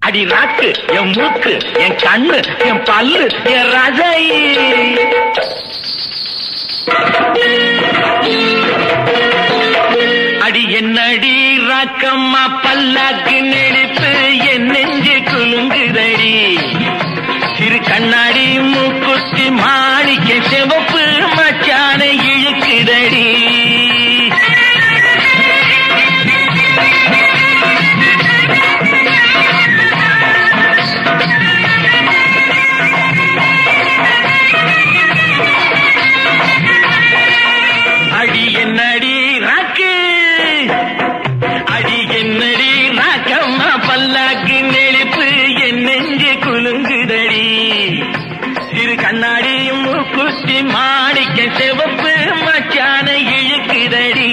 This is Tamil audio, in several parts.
அடி நாக்கு என் மூக்கு என் கண்ணு என் பல்லு என் ரசை அடி என்னடி ராக்கம்மா பல்லாக்கு நெளிப்பு என் நெஞ்சு குலுங்குதடி சிறு கண்ணாடி மூக்குத்தி மாணிக்க சிவப்பு மச்சான இழுக்குதடி அடி என்னடி ராக்கு அடி என்னடி ராக்கம்மா பல்லாக்கு நெளிப்பு என் நெஞ்சு குலுங்குதடி சிறு கண்ணாடியும் மூக்குத்தி மாணிக்க சிவப்பு மச்சான இழுக்குதடி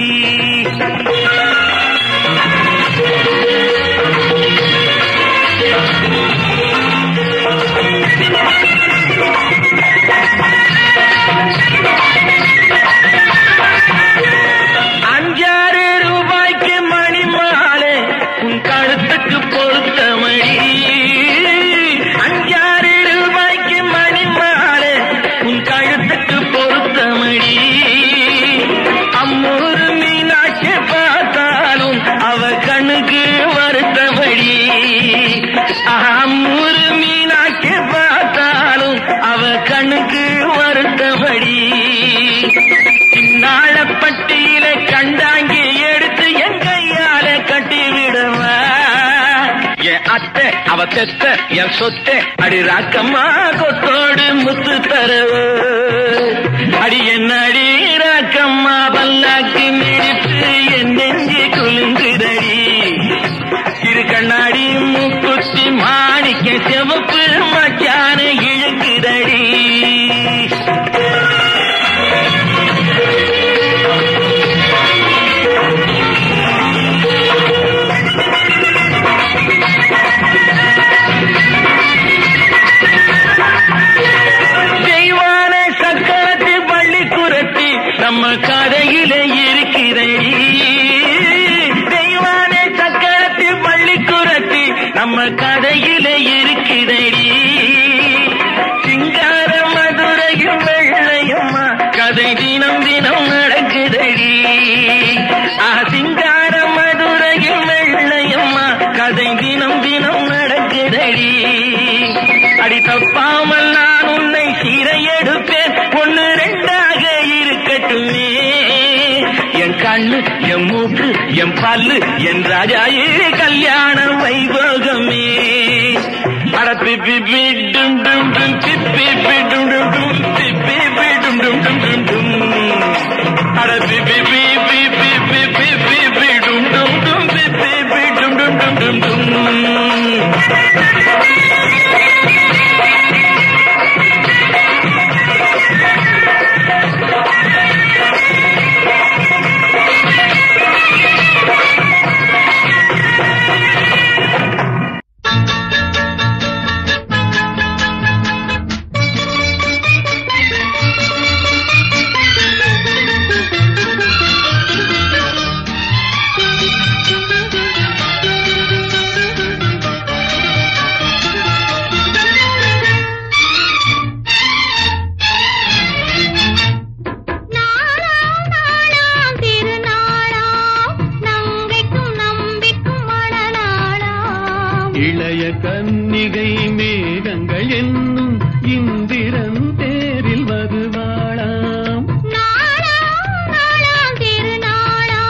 அஞ்சாறு ரூபாய்க்கு மணி மாலை உன் கழுத்துக்கு பொருத்த மணி அஞ்சாறு ரூபாய்க்கு மணி மாலை உன் கழுத்துக்கு பொருத்த மணி அம்மூரு மீனாட்சி பார்த்தாலும் அவ கண்ணுக்கு வருத்தபடி அம்மூரு மீனாட்சி பார்த்தாலும் அவ கண்ணுக்கு வருத்தபடி சின்னாளப்பட்டியில கண்டாங்கி எடுத்து என் கையால கட்டி விடுவா என் அத்தை அவ தெத்த என் சொத்தை அடி ராக்கம்மா கொத்தோடு முத்து தரவு அடி என்ன அடி ராக்கம்மா பல்லாக்கு மிடித்து என் நெஞ்சு குலுங்குதடி சிறு கண்ணாடி மூக்குத்தி மாணிக்க சிவப்பு மச்சான இழுக்குதடி தெய்வான சக்கரத்தில் பள்ளி குரத்தி நம்ம கதையில இருக்கிறடி தெய்வான சக்கரத்தில் பள்ளி குரத்தி நம்ம கதையில இருக்கிறடி சிங்கார மதுரையும் வெள்ளையம்மா கதை தினம் தினம் நடக்குதடி ஆ சிங்கார மதுரையும் வெள்ளையம்மா கதை தினம் தினம் நடக்குதடி அடி தப்பாமல் நான் உன்னை சீரை எடுப்பேன் ஒன்னு ரெண்டாக இருக்கட்டுமே என் கண்ணு என் மூக்கு என் பல்லு என் ராஜாயே கல்யாண வைபோகமே அட பிப்பி பி டும் டும் டும் பிப்பி பி டும் டும் டும் பிப்பி பி டும் டும் டும் டும் டும் அட பிப்பி பி பி பி பி பி பி பி டும் டும் டும் பிப்பி பி டும் டும் டும் டும் டும் நாளாம் நாளாம் திருநாளாம் நங்கைக்கும் நம்பிக்கும் மணநாளாம் இளைய கன்னிகை மேகங்கள் என்னும் இந்திரன் தேரில் வருவாளாம் நாளாம் நாளாம் திருநாளாம்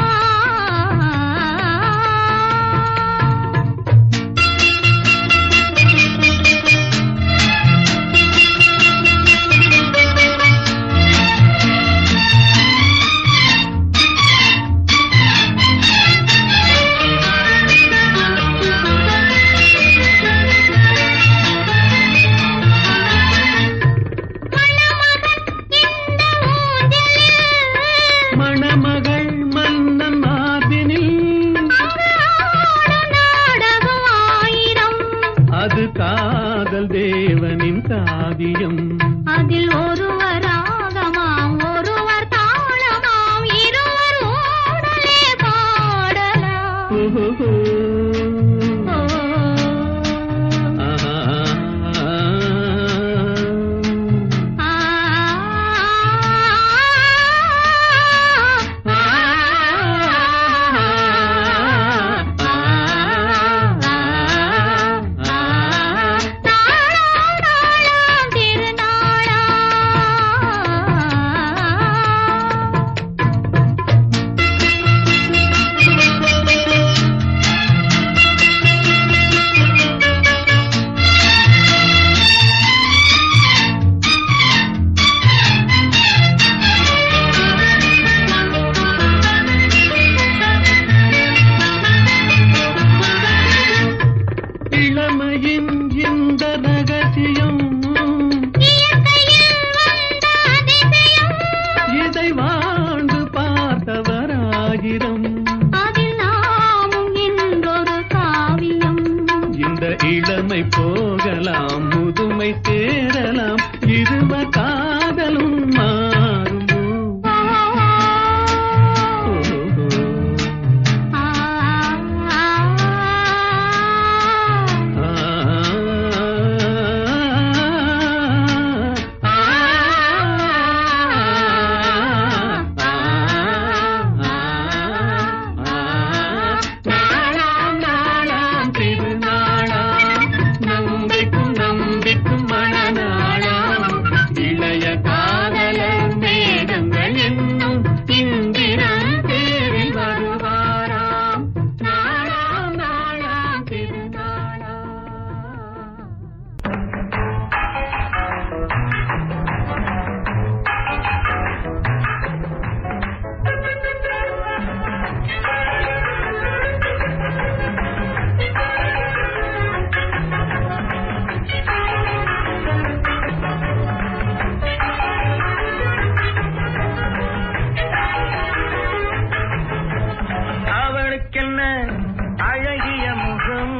மணமகள் மன்னன் மார்பினில் நாடகம் ஆயிரம் அது காதல் தேவனின் காவியம் அதில் ஒருவர் ராகமாம் ஒருவர் தாளமாம் இருவர் ஓடலே பாடலாம் ஓஹோ. ஓ இளமையின் இந்த ரகசியம் இயற்கையில் வந்த அதிசயம் இதை வாழ்ந்து பார்த்தவராயிரம் அதில் நாமும் என்றொரு காவியம் இந்த இளமை போகலாம் முதுமை சேரலாம் இருவர் காதலும் மாறுமோ ஓஹோ. ஆ, ஆ, ஆ. நாளாம் நாளாம் திருநாளாம் நம்பிக்கும் நம்பிக்கும் மனநாளாம் இளைய காதலர் மேகங்கள் என்னும் இந்திரன் தேரில் வருவாராம் நாளாம் நாளாம் திருநாளாம் அவளுக்கென்ன அழகிய முகம்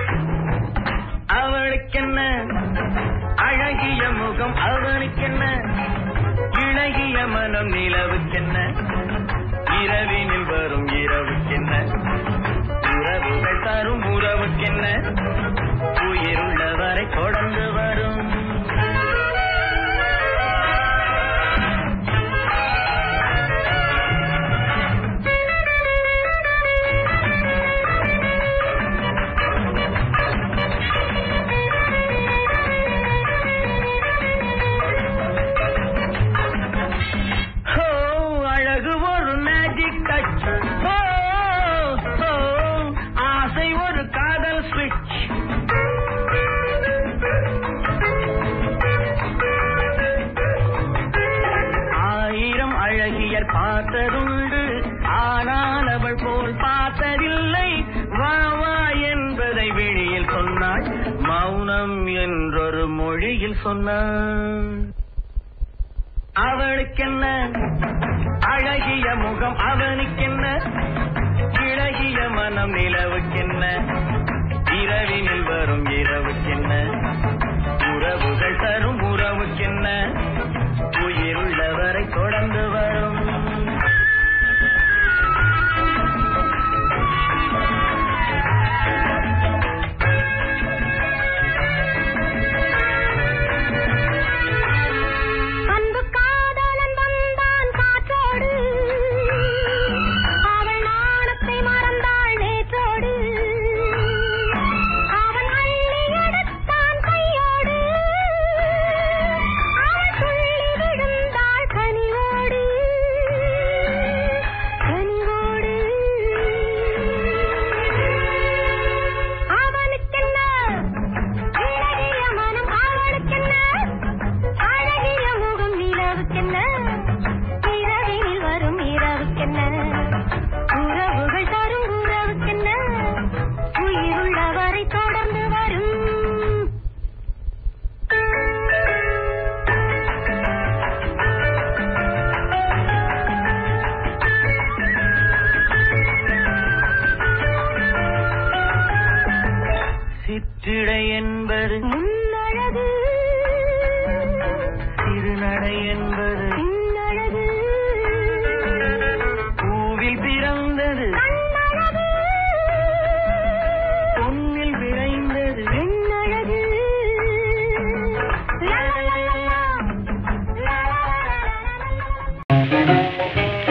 அவளுக்கென்ன அழகிய முகம் அவனுக்கென்ன இழகிய மனம் நிலவுக்கென்ன இரவினில் வரும் இரவுக்கென்ன உறவுகள் தரும் உறவுக்கென்ன உயிருள்ளவரை தொடர்ந்து வரும் ஹோ அழகு ஒரு மேஜிக் டச் ஹோ ஹோ ஆசை ஒரு காதல் ஸ்விட்ச் ஆயிரம் அழகியர் பார்த்ததுண்டு ஆனால் அவள் போல் பார்த்ததில்லை வா வா என்பதை வெளியில் சொன்னாள் மௌனம் என்றொரு மொழியில் சொன்னாள் அவளுக்கென்ன அழகிய முகம் அவனுக்கென்ன இழகிய மனம் நிலவுக்கென்ன இரவினில் வரும் இரவுக்கென்ன உறவுகள் தரும் உறவுக்கென்ன உயிருள்ளவரை தொடர்ந்து வரும் அன்பு காதலன் வந்தான் காற்றோடு அவள் நாணத்தை மறந்தாள் நேற்றோடு அவன் அள்ளி எடுத்தான் கையோடு அவள் துள்ளி விழுந்தாள் கனிவோடு கனிவோடு அவனுக்கென்ன இளகிய மனம் அவளுக்கென்ன அழகிய முகம் நிலவுக்கென்ன இரவினில் வரும் இரவுக்கென்ன உறவுகள் தரும் உறவுக்கென்ன உயிருள்ளவரை தொடர்ந்து வரும் சிற்றிடை என்பது முன்னழகு சிறுநடை என்பது பின்னழகு பூவில் பிறந்தது கண்ணழகு பொன்னில் விளைந்தது பெண்ணழகு லா, லா, லா, லா. லா, லா, லா, லா, லா.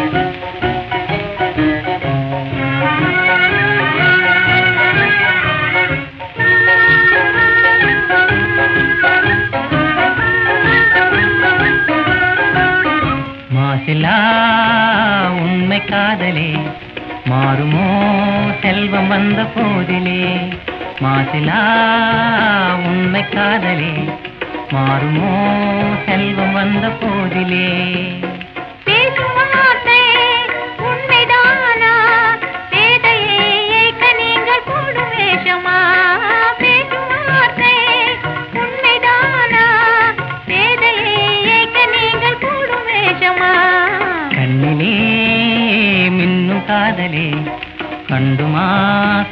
மாசிலா உண்மை காதலே மாறுமோ செல்வம் வந்த போதிலே மாசிலா உண்மை காதலே மாறுமோ செல்வம் வந்த போதிலே பேசும் வார்த்தை உண்மைதானா பேதையை ஏய்க்க நீங்கள் போடும் வேஷமா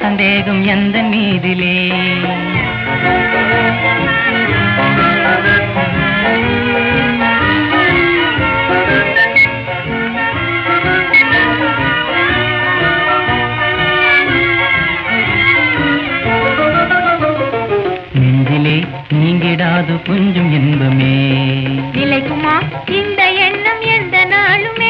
சந்தேகம் எந்த மீதிலே நெஞ்சிலே நீங்கிடாது கொஞ்சம் இன்பமே நிலைக்குமா இந்த எண்ணம் எந்த நாளுமே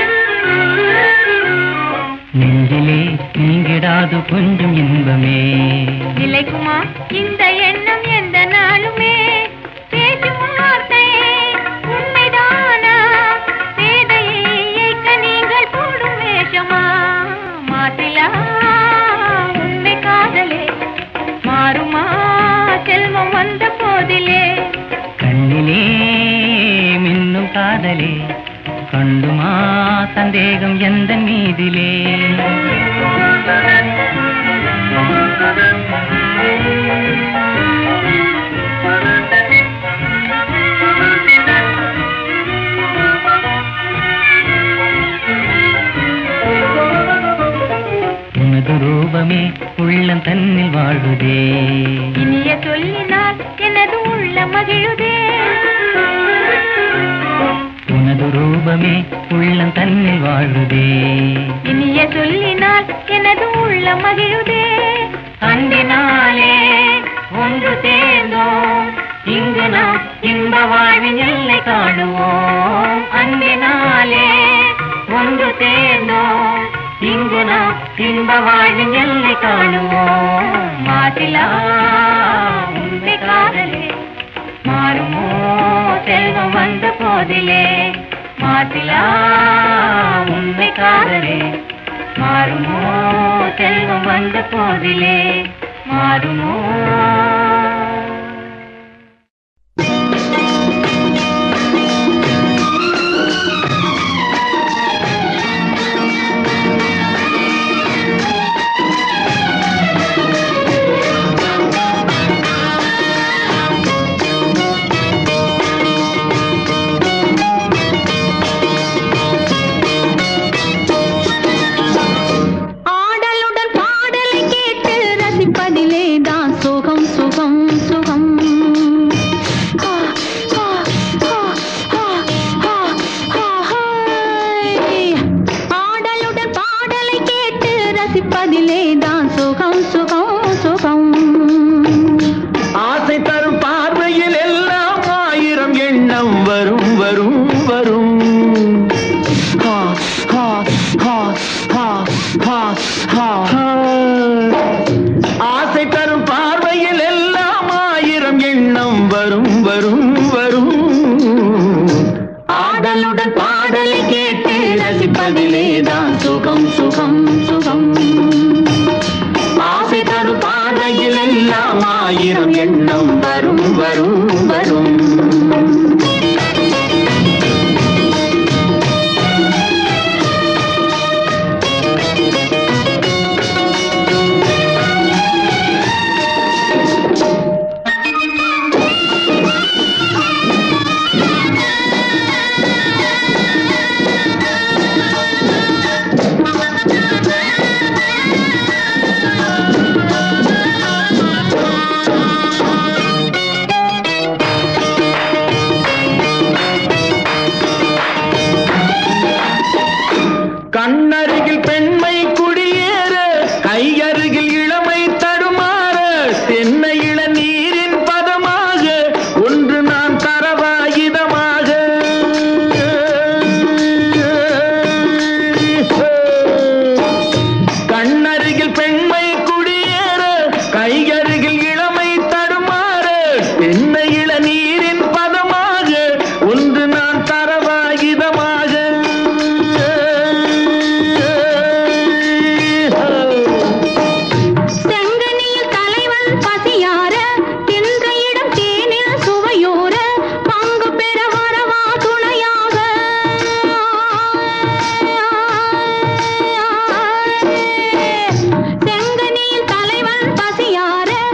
நெஞ்சிலே நீங்கிடாது கொஞ்சம் இன்பமே நிலைக்குமா இந்த எண்ணம் எந்த நாளுமே பேசும் வார்த்தை உண்மைதானா வேதையை ஏய்க்க நீங்கள் போடும் வேஷமா மாற்றிலா உண்மை காதலே மாறுமா செல்வம் வந்த போதிலே கண்ணிலே மின்னும் காதலே கண்டுமா சந்தேகம் எந்த மீதிலே உனது ரூபமே உள்ளம் தன்னில் வாழுதே இனிய சொல்லினால் எனது உள்ள மகிழுதே உனது ரூபமே உள்ளம் தன்னில் வாழுதே இனிய சொல்லினால் எனது உள்ள மகிழுதே அன்பினாலே ஒன்று சேர்ந்தோம் இங்கு நாம் இன்ப வாழ்வின் எல்லை காணுவோம் அன்பினாலே ஒன்று சேர்ந்தோம் இங்கு நாம் இன்ப வாழ்வின் எல்லை காணுவோம் மாசிலா உண்மை காதலே மாறுமோ செல்வம் வந்த போதிலே மாசிலா உண்மை காதலே மாறுமோ செல்வம் வந்த போதிலே மாறுமோ ஆடலுடன் பாடலை கேட்டு ரசிப்பதிலே தான் சுகம் சுகம் சுகம் ஆ, ஆ, ஆ, ஆ, ஆ, ஆ, ஹாய். ஆடலுடன் பாடலை கேட்டு ரசிப்பதிலே தான் சுகம் சுகம் சுகம் ஆசை தரும் பார்வையில் எல்லாம் ஆயிரம் எண்ணம் வரும் வரும் வரும் ஹா, ஹா, ஹா, ஹா, ஹா, ஹா, ஹா. ஆசை தரும் பார்வையில் எல்லாம் ஆயிரம் எண்ணம் வரும் வரும் வரும் ஆடலுடன் பாடலை கேட்டு ரசிப்பதிலே தான் சுகம் சுகம் சுகம் ஆசை தரும் பாதையில் எல்லாம் ஆயிரம் எண்ணம் வரும் வரும் வரும் கண்ணருகில் பெண்மை குடியேற கையருகில் இளமை தடுமாற தென்னை இள நீரின் பதமாக ஒன்று நான் தரவாயுதமாக கண்ணருகில் பெண்மை குடியேற கையருகில் இளமை தடுமாற தென்னை இள நீரின் பதமாக ஒன்று நான் தரவாயுதமாக செங்கனியில் தலைவன் பசியார தின்ற இடம் தேனில் சுவையோர பங்கு பெற வரவா துணையாக செங்கனியில் தலைவன் பசியார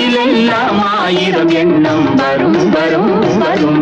மனதிலெல்லாம் ஆயிரம் எண்ணம் வரும் வரும் வரும்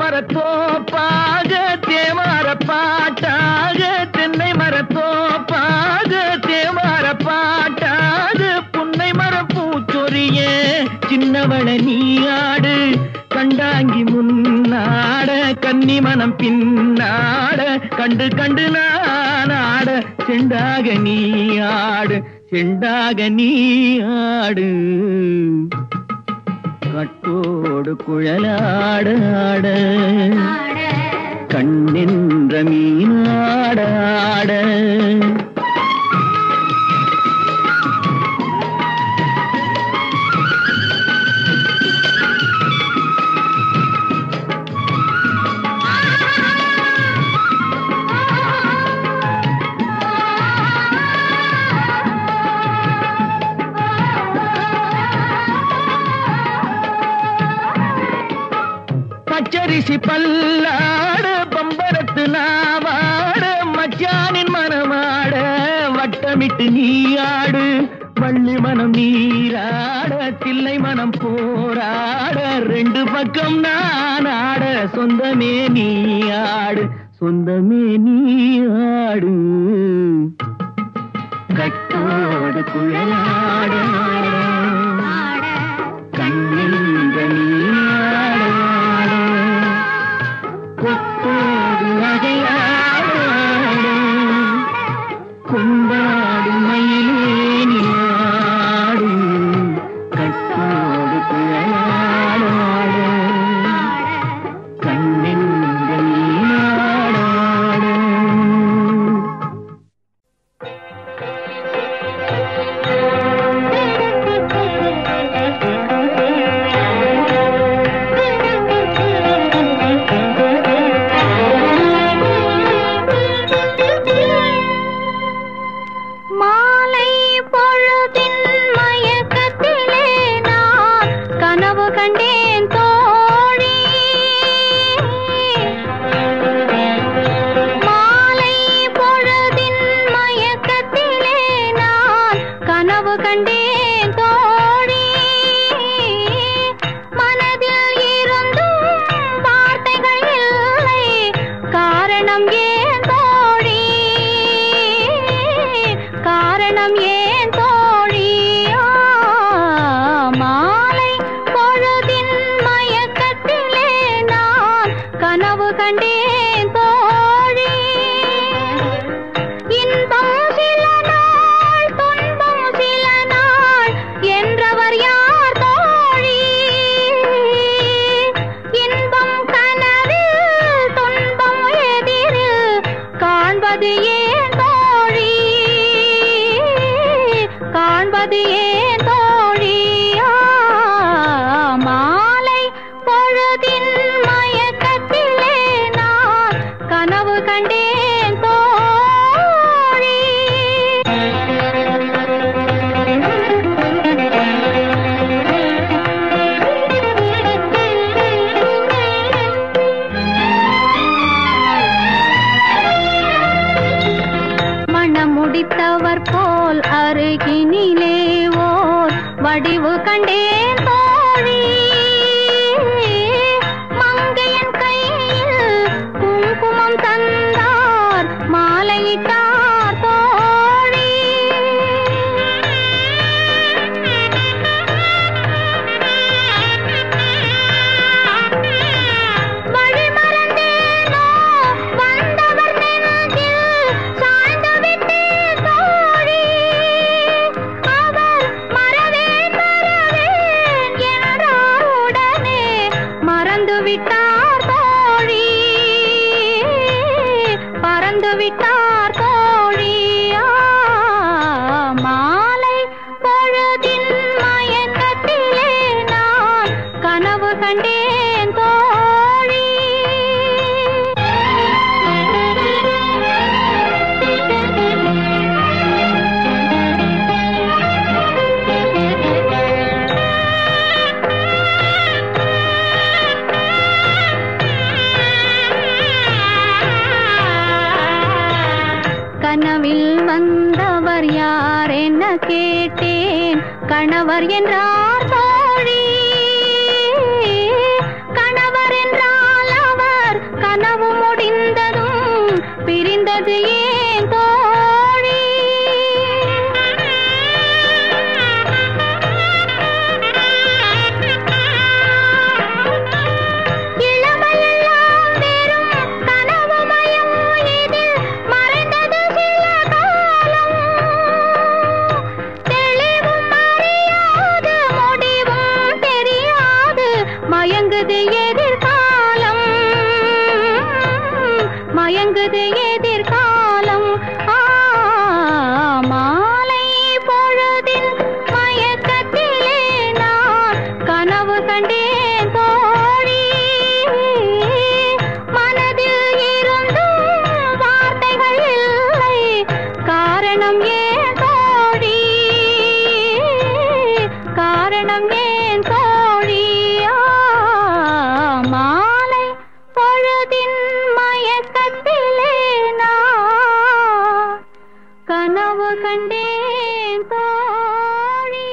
மரத்தோப்பாக தேவார பாட்டாக தென்னை மரத்தோப்பாக தேவார பாட்டாக புன்னை மரம் பூச்சொரிய சின்னவள நீயாடு கண்டாங்கி முன்னாட கன்னி மனம் பின்னாட கண்டு கண்டு நானாட செண்டாக நீ ஆடு செண்டாக நீ ஆடு கட்டோடு குழலாட ஆட கண்ணின்ற மீனாட ஆட பச்சரிசி பல்லாட பம்பரத்து நாவாட மச்சானின் மனமாட வட்டமிட்டு நீயாடு வள்ளி மனம் நீராட தில்லை மனம் போராட ரெண்டு பக்கம் நான் ஆட சொந்தமே நீயாடு சொந்தமே நீயாடு கட்டோடு குழலாட கண்ணின்ற நீயாட கொத்தோடு நகையாட கொண்டாடு மயிலே நீயாடு கட்டோடு குழலாட கண்ணின்ற நீயாட மாலை பொழுதின் மயக்கத்திலே நான் கனவு கண்டேன் தோழி மாலை பொழுதின் மயக்கத்திலே நான் கனவு கண்டேன் தோழி மனதில் இருந்தும் வார்த்தைகள் இல்லை காரணம் ஏன் தோழி காரணம் ஏன் தோழி ஆ, மாலை பொழுதின் மயக்கத்திலே நான் கனவு கண்டேன் தோழி இன்பம் சில நாள் துன்பம் சில நாள் என்றவர் யார் தோழி இன்பம் கனவில் துன்பம் எதிரில் காண்பது ஏன் தோழி காண்பது ஏன் தோழி ஆ, மாலை பொழுதின் மயக்கத்திலே நான் கனவு கண்டேன் தோழி மணமுடித்தவர் போல் அருகினிலே ஓர் வடிவு கண்டேன் தோழி மங்கையன் கையில் குங்குமம் தந்தார் மாலையிட்டார் தோழி வழி மறந்தேனோ வந்தவர் நெஞ்சில் சாய்ந்து விட்டேன் தோழி அவர் மறவேன் மறவேன் என்றார் உடனே மறந்து விட்டார் தோழி பறந்து விட்டார் தோழி ஆ, மாலை பொழுதின் மயக்கத்திலே நான் கனவு கண்டேன் தோழி கனவில் வந்தவர் யார் என்ன கேட்டேன் கணவர் என்றார் தோழி கணவர் என்றால் அவர் மயங்குது எதிர்காலம் ஆ, மாலை பொழுதின் மயக்கத்திலே நான் கனவு கண்டேன் தோழி மனதில் இருந்தும் வார்த்தைகள் இல்லை காரணம் ஏன் தோழி காரணம் ஏன் தோழி ஆ, மாலை பொழுதின் மயக்கத்திலே நான் கனவு கண்டேன் தோழி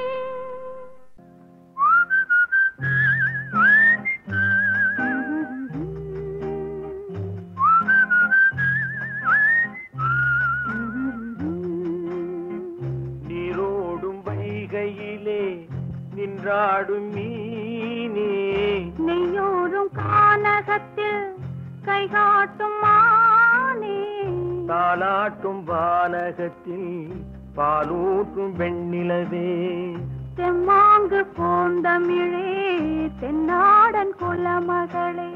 நீரோடும் வைகையிலே நின்றாடும் மீனே நெய்யோரும் கானகத்தில் கைகாட்டும் மானே தாலாட்டும் வானகத்தில் பாலூட்டும் வெண்ணிலவே தெம்மாங்கு பூந்தமிழே தென்னாடன் குலமகளே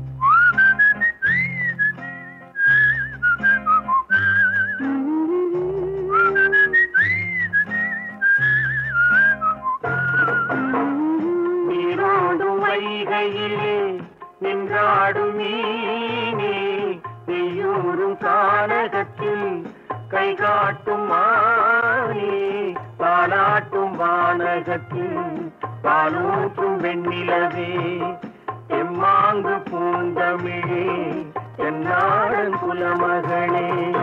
நீரோடும் வைகையிலே நின்றாடும் மீனே நெய்யூரும் கானகத்தில் கை காட்டும் மானே பாலாட்டும் வானகத்தில் பாலூட்டும் வெண்ணிலவே எம்மாங்கு பூந்தமிழே என்னாடன் குலமகளே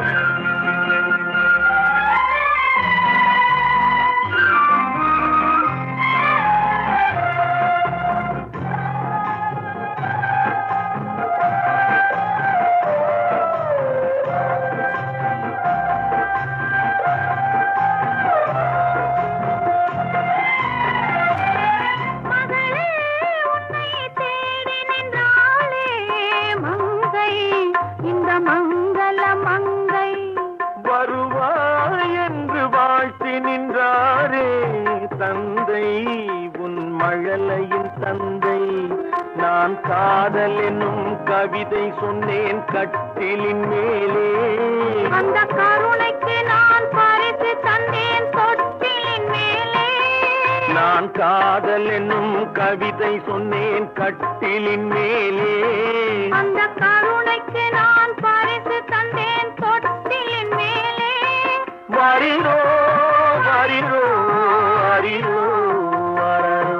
மகளே உன்னை தேடி நின்றாளே மங்கை இந்த மங்கள மங்கை வருவாய் என்று வாழ்த்தி நின்றாரே தந்தை உன் மழலையின் தந்தை நான் காதல் என்னும் கவிதை சொன்னேன் கட்டிலின் மேலே அந்த கருணைக்கு நான் பரிசு தந்தேன் தொட்டிலின் மேலே நான் காதல் என்னும் கவிதை சொன்னேன் கட்டிலின் மேலே அந்த கருணைக்கு நான் பரிசு தந்தேன் தொட்டிலின் மேலே வரிரோ வரிரோ அரிரோ வரரோ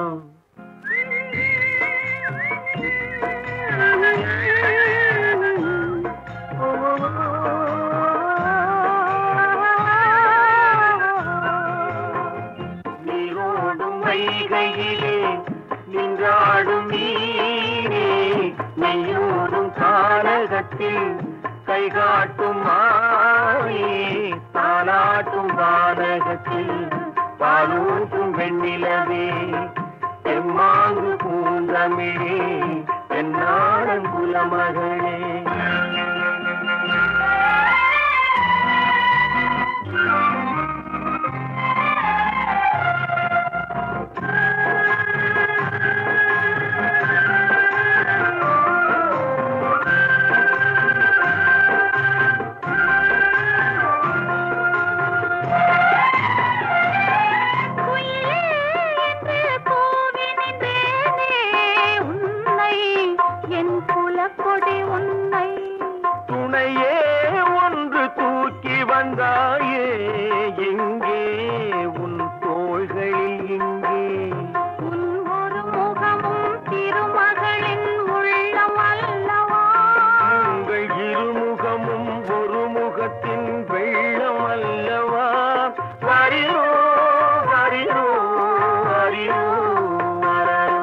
நீரோடும் வைகையிலே நின்றாடும் நீரே நெய்யோடும் கானகத்தில் கை காட்டும் மாயே தாலாட்டும் வானகத்தில் பாலூட்டும் வெண்ணிலவே எம்மாங்கு பூந்தமிழே என்னாடன் குலமகளே குயிலே என்று கூவி நின்றேனே உன்னை என் குலக்கொடி உன்னை துணையே ஒன்று தூக்கி வந்தாயே எங்கே உன் தோள்களில் இங்கே உன் ஒரு முகமும் திருமகளின் உள்ளம் அல்லவா உங்கள் இருமுகமும் ஒரு முகத்தின் வெள்ளம் அல்லவா வரிரோ வரிரோ வரிரோ வரரோ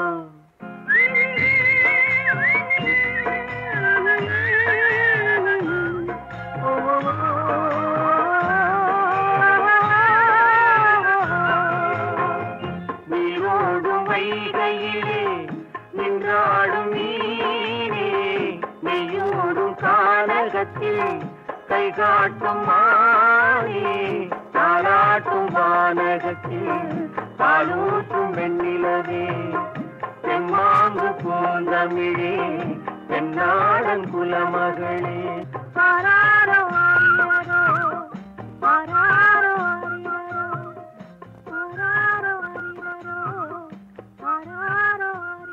நீரோடும் வைகையிலே நின்றாடும் நீரே நெய்யோடும் கானகத்தில் கை காட்டும் மானே தாராட்டும் வானகத்தில் பாலூட்டும் வெண்ணிலவே தெம்மாங்கு பூந்தமிழே தென்னாட எந்தன் குலமகளே ஆராரோ ஆரிரரோ ஆராரோ ஆரிரரோ ஆராரோ ஆரிரரோ ஆராரோ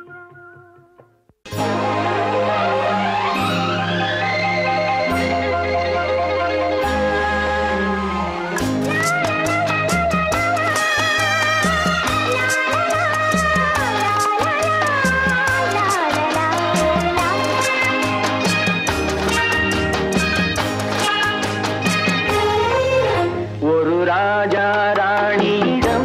ஆரிரரோ ஒரு ராஜா ராணியிடம்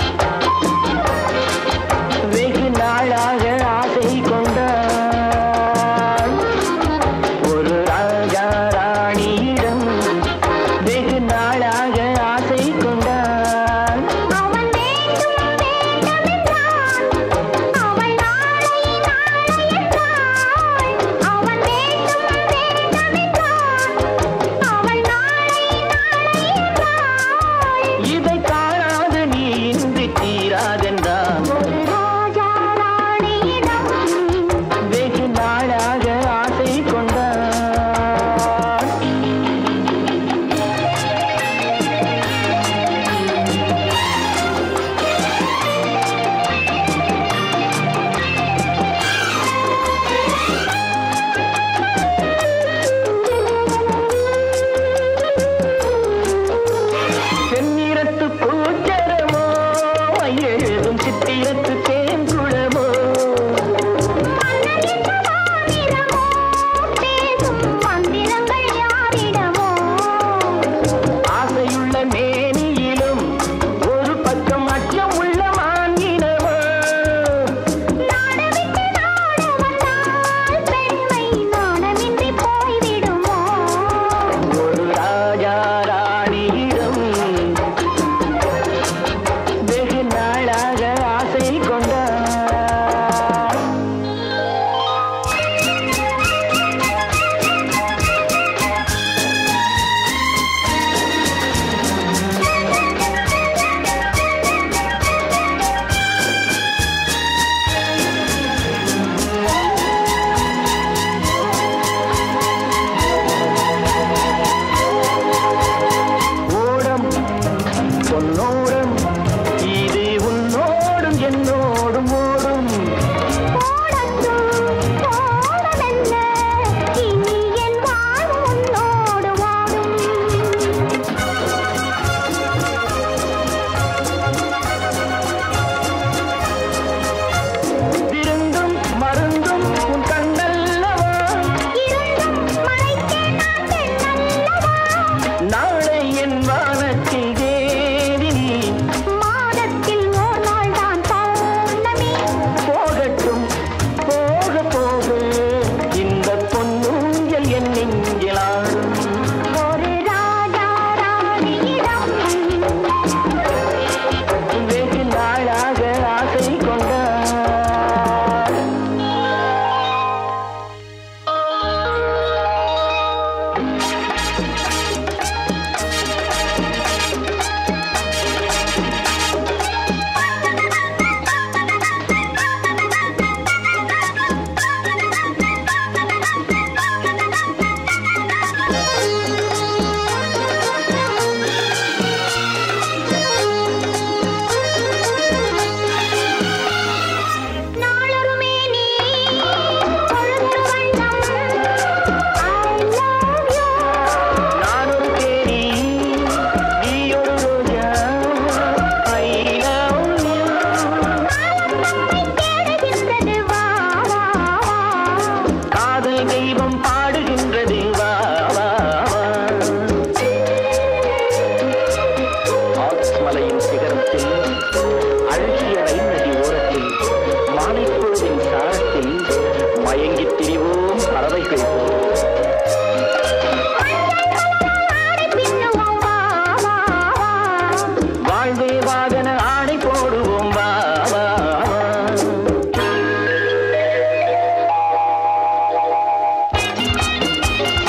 வெகு நாளாக ஆசை கொண்டான் ஒரு ராஜா ராணியிடம் வெகு நாளாக ஆசை கொண்டான் அவன் வேண்டும் வேண்டுமென்றான் அவள் நாளை நாளை என்றாள் அவன் வேண்டும் வேண்டுமென்றான் அவள் நாளை நாளை என்றாள் இதை காணாது நீ இன்றி தீராதென்றான் ஒரு ராஜா ராணியிடம் வெகு நாளாக ஆசை கொண்டான் செந்நிறத்து பூச்சரமோ எழுதும் சித்திரத்து தேங்குளமோ மன்னனின் பேசும் மந்திரங்கள் யாரிடமோ ஆசையுள்ள மேனியிலும் ஒரு பக்கம் அச்சம் உள்ள மாங்கினமோ நாடவிட்டு நாட வந்தால் பெண்மை நாணமின்றி போய்விடுமோ ஒரு ராஜா ராணியிடம் வெகு நாளாக ஆசை கொண்டான் ஓடம் பொன்னோடம் இது உன்னோடும் என்னோடும் ஓடும் ஓடட்டும் ஓடமெல்ல இனி என் வாழ்வு உன்னோடு ஓடும் விருந்தும் மருந்தும் உன் கண்ணல்லவா இருந்தும் மறைக்க நான் பெண்ணல்லவா நாளை என் வானத்தில் தேவி மாதத்தில் ஓர் நாள் தான் பௌர்ணமி போகட்டும் போக போக இந்த பொன்னூஞ்சல் என் நெஞ்சிலாடும் ஒரு ராஜா ராணியிடம் வெகு நாளாக ஆசை கொண்டான் நாளொரு மேனி பொழுதொரு வண்ணம் I love you நானொரு Theni நீயொரு Roja I love you நம்மை தேடுகின்றது வா வா வா காதல் தெய்வம் பாடுகின்றது வா வா வா ஆல்ப்ஸ் மலையின் சிகரத்தில் அழகிய ரயில் நதி ஓரத்தில் மாலைப்பொழுதின் சாரத்தில் மயங்கித் திரிவோம் பறவைகள் போல் ஆடை பின்னுவோம் வா வா வா வாழ்வே வாகன ஆடை போடுவோம் வா வா வா ஆ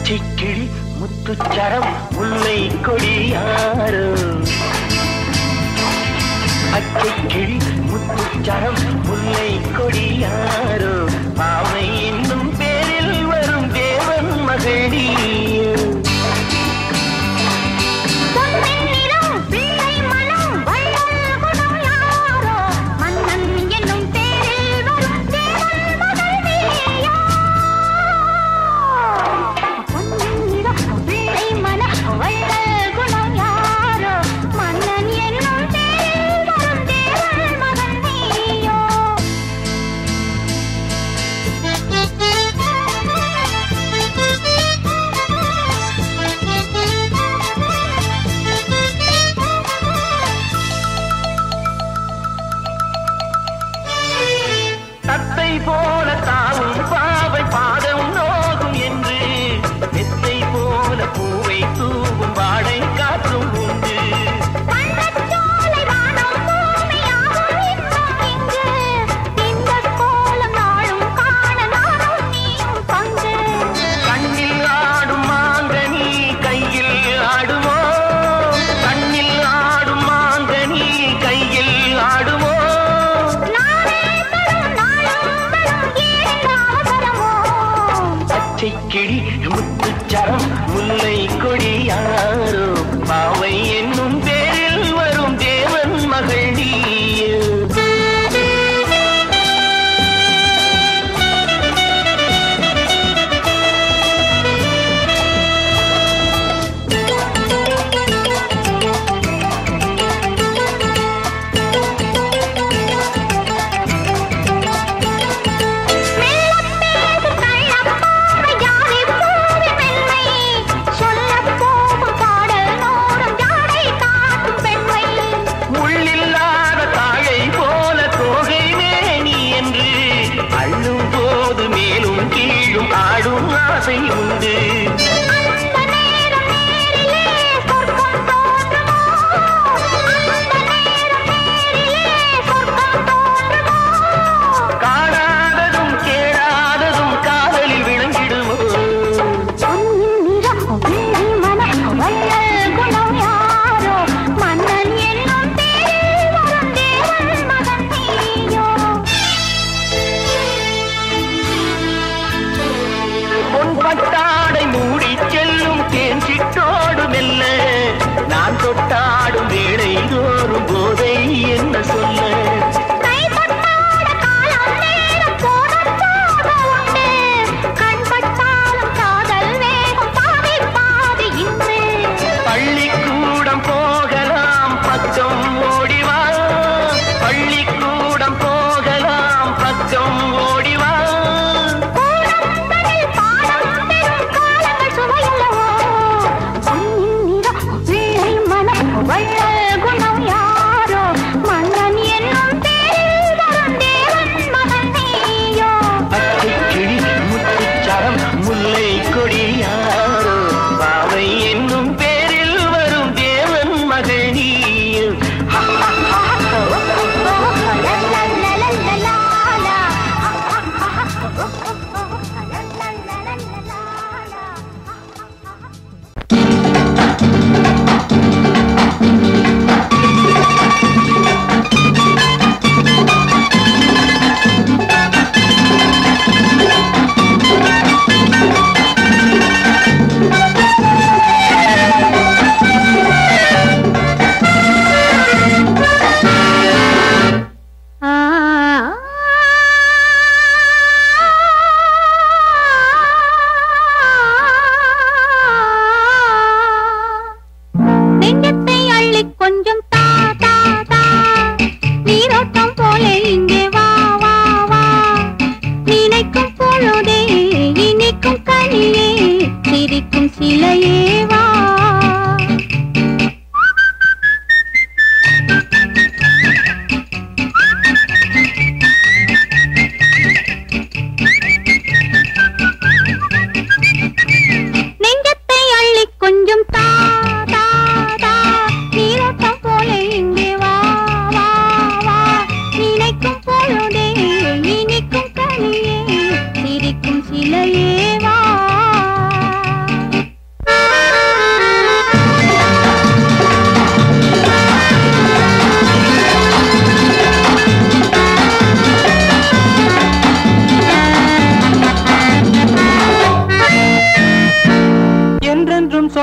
பச்சைக்கிளி முத்துச்சரம் முல்லை கொடியாரோ பச்சைக்கிளி முத்துச்சரம் முல்லை கொடியாரோ பாவை என்னும் பேரில் வரும் தேவன் மகளியோ பொன்னின் நிறம், பிள்ளை மனம், வள்ளல் குணம் யாரோ? மன்னன் என்னும் பேரில் வரும் தேவன் மகள் நீயோ? பொன்னின் நிறம், பிள்ளை மனம், வள்ளல் குணம் யாரோ? மன்னன் என்னும் பேரில் வரும் தேவன் மகள் நீயோ? தத்தை போல தாவும் பாவை பாதம் நோகும் என்று மெத்தை போல பூவை தூவும் வாடை காற்றும் உண்டு வண்ணச்சோலை வானம் பூமியாகும் இன்பம் இங்கு. இன்பக் கோலம் நாளும் காண நானும் நீயும் பங்கு. கண்ணில் ஆடும் மாங்கனி கையில் ஆடுமோ கண்ணில் ஆடும் மாங்கனி கையில் ஆடுமோ நாளே வரும் நாளும் வரும் ஏன் அவசரமோ? பச்சை கிளி முத்துச்சரம் முல்லை கொடியாரோ பாவை என்னும் பேரில் வரும் தேவன் மகள் நீயோ மெல்லப் பேசும் கள்ளப்பாவை யாரே பூவின் மென்மை. சொல்லப் போகும் பாடல் நூறும் ஜாடை காட்டும் பெண்மை. முள்ளில்லாத தாழை போல தோகை மேனி என்று அள்ளும் போது மேலும் கீழும் ஆடும் ஆசை உண்டு அந்த நேரம் நேரிலே சொர்க்கம் தோன்றுமோ? அந்த நேரம் நேரிலே சொர்க்கம் தோன்றுமோ? காணாததும் கேளாததும் காதலில் விளங்கிடுமோ பொன்னின் நிறம், வெள்ளை மனம், வள்ளல் குணம் யாரோ? மன்னன் என்னும் பேரில் வரும் தேவன் மகன் நீயோ? பொன் பட்டாடை மூடி செல்லும் தேன் சிட்டோடு மெல்ல நான் தொட்டாடும் வேளை தோறும் போதை என்ன சொல்ல கைப்பட்டாட காலம் நேரம் போகப் போக உண்டு. கண்பட்டாலும் காதல் வேகம் பாதி பாதி இன்று. பள்ளிக்கூடம் போகலாம் பக்கம் ஓடிவா பள்ளிக்கூடம் போகலாம் பக்கம் ஓடிவா கூடங்களில் பாடம் பெறும் காலங்கள் சுவையல்லவோ? பொன்னின் நிறம், வெள்ளை மனம், வள்ளல் குணம் யாரோ? மன்னன்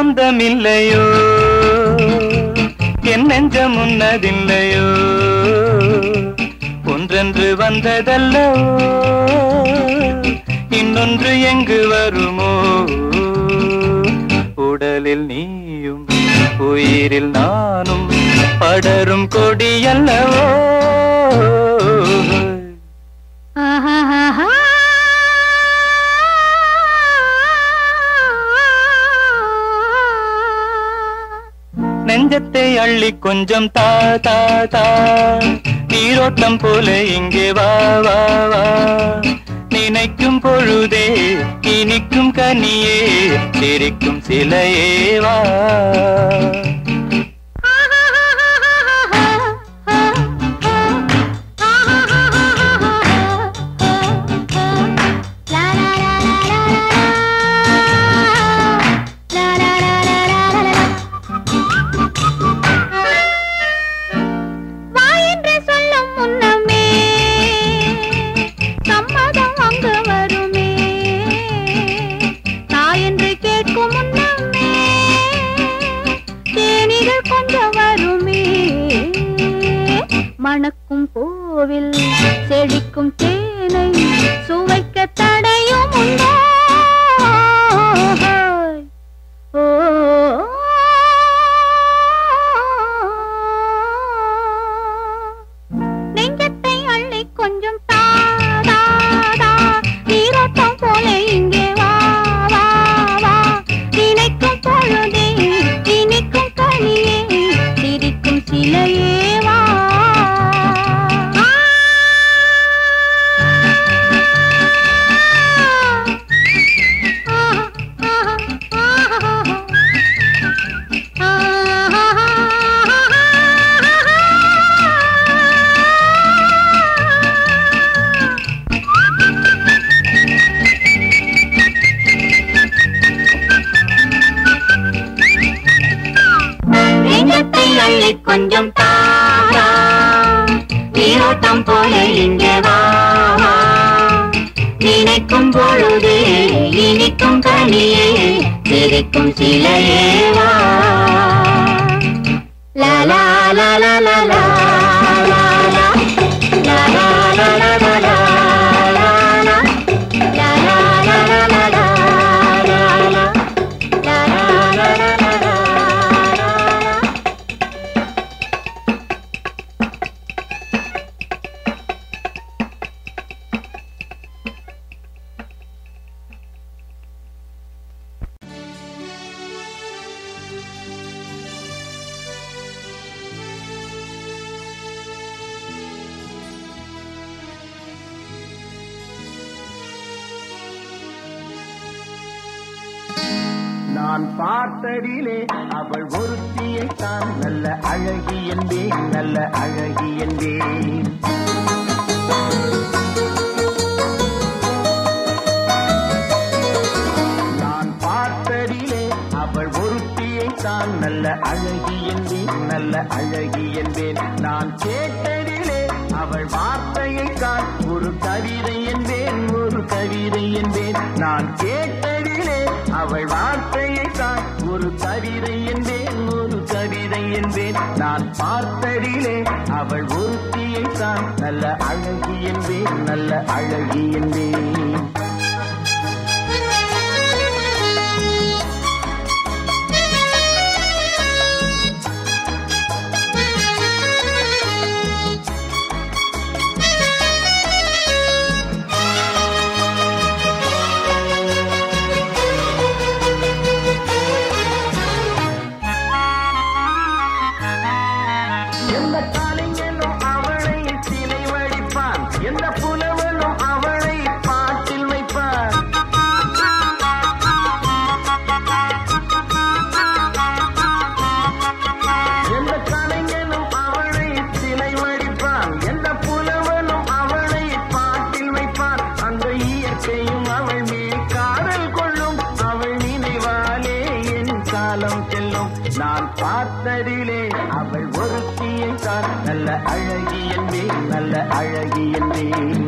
சொந்தமில்லையோ என் நெஞ்சம் உன்னதில்லையோ ஒன்றென்று வந்ததல்லவோ இன்னொன்று எங்கு வருமோ உடலில் நீயும் உயிரில் நானும் படரும் கொடியல்லவோ நெஞ்சத்தை அள்ளி கொஞ்சம் தா தா தா நீரோட்டம் போல இங்கே வா வா வா நினைக்கும் பொழுதே இனிக்கும் கனியே சிரிக்கும் சிலையே வா வா என்று சொல்லும் முன்னமே சம்மதம் அங்கு வருமே தாய் என்று கேட்கும் முன்னமே தேனிகள் கொஞ்சம் வருமே மணக்கும் பூவில் செழிக்கும் தேனை சுவைக்க தடையும் உண்டோ ஓ நெஞ்சத்தை அள்ளி கொஞ்சம் தா தா தா நீரோட்டம் போல இங்கே வா வா வா நினைக்கும் பொழுதே இனிக்கும் கனியே சிரிக்கும் சிலையே வா நெஞ்சத்தை அள்ளி கொஞ்சம் தாரா நீரோட்டம் போல இங்கே வா வா. நினைக்கும் பொழுது இனிக்கும் கனியே சிரிக்கும் சிலையே வா லா லா லா லா லா லா லா லா. லா லா லா லா லா லா லா லா. லா லா லா லா லா லா லா லா. லா லா லா லா லா லா லா. நான் பார்த்ததிலே அவள் ஒருத்தியை தான் நல்ல அழகி என்பேன் நல்ல அழகி என்பேன் நான் பார்த்ததிலே அவள் ஒருத்தியை தான் நல்ல அழகி என்பேன் நல்ல அழகி என்பேன் நான் கேட்டதிலே அவள் வார்த்தையை தான் ஒரு கவிதை என்பேன் ஒரு கவிதை என்பேன் நான் கேட்டதிலே அவள் வார்த்தையை தான் ஒரு கவிதை என்பேன் ஒரு கவிதை என்பேன் நான் பார்த்ததிலே அவள் ஒருத்தியை தான் நல்ல அழகி என்பேன் நல்ல அழகி என்பேன் எந்த கலைஞனும் அவளை சிலை வடிப்பான் எந்த புலவனும் அவளை பாட்டில் வைப்பான் எந்த கலைஞனும் அவளை சிலை வடிப்பான் எந்த புலவனும் அவளை பாட்டில் வைப்பான் அந்த இயற்கையும் அவள் மேல் காதல் கொள்ளும் அவள் நினைவாலே என் காலம் செல்லும் நான் பார்த்ததிலே அவள் ஒருத்தியை தான் நல்ல அழகி என்பேன் நல்ல அழகி என்பேன்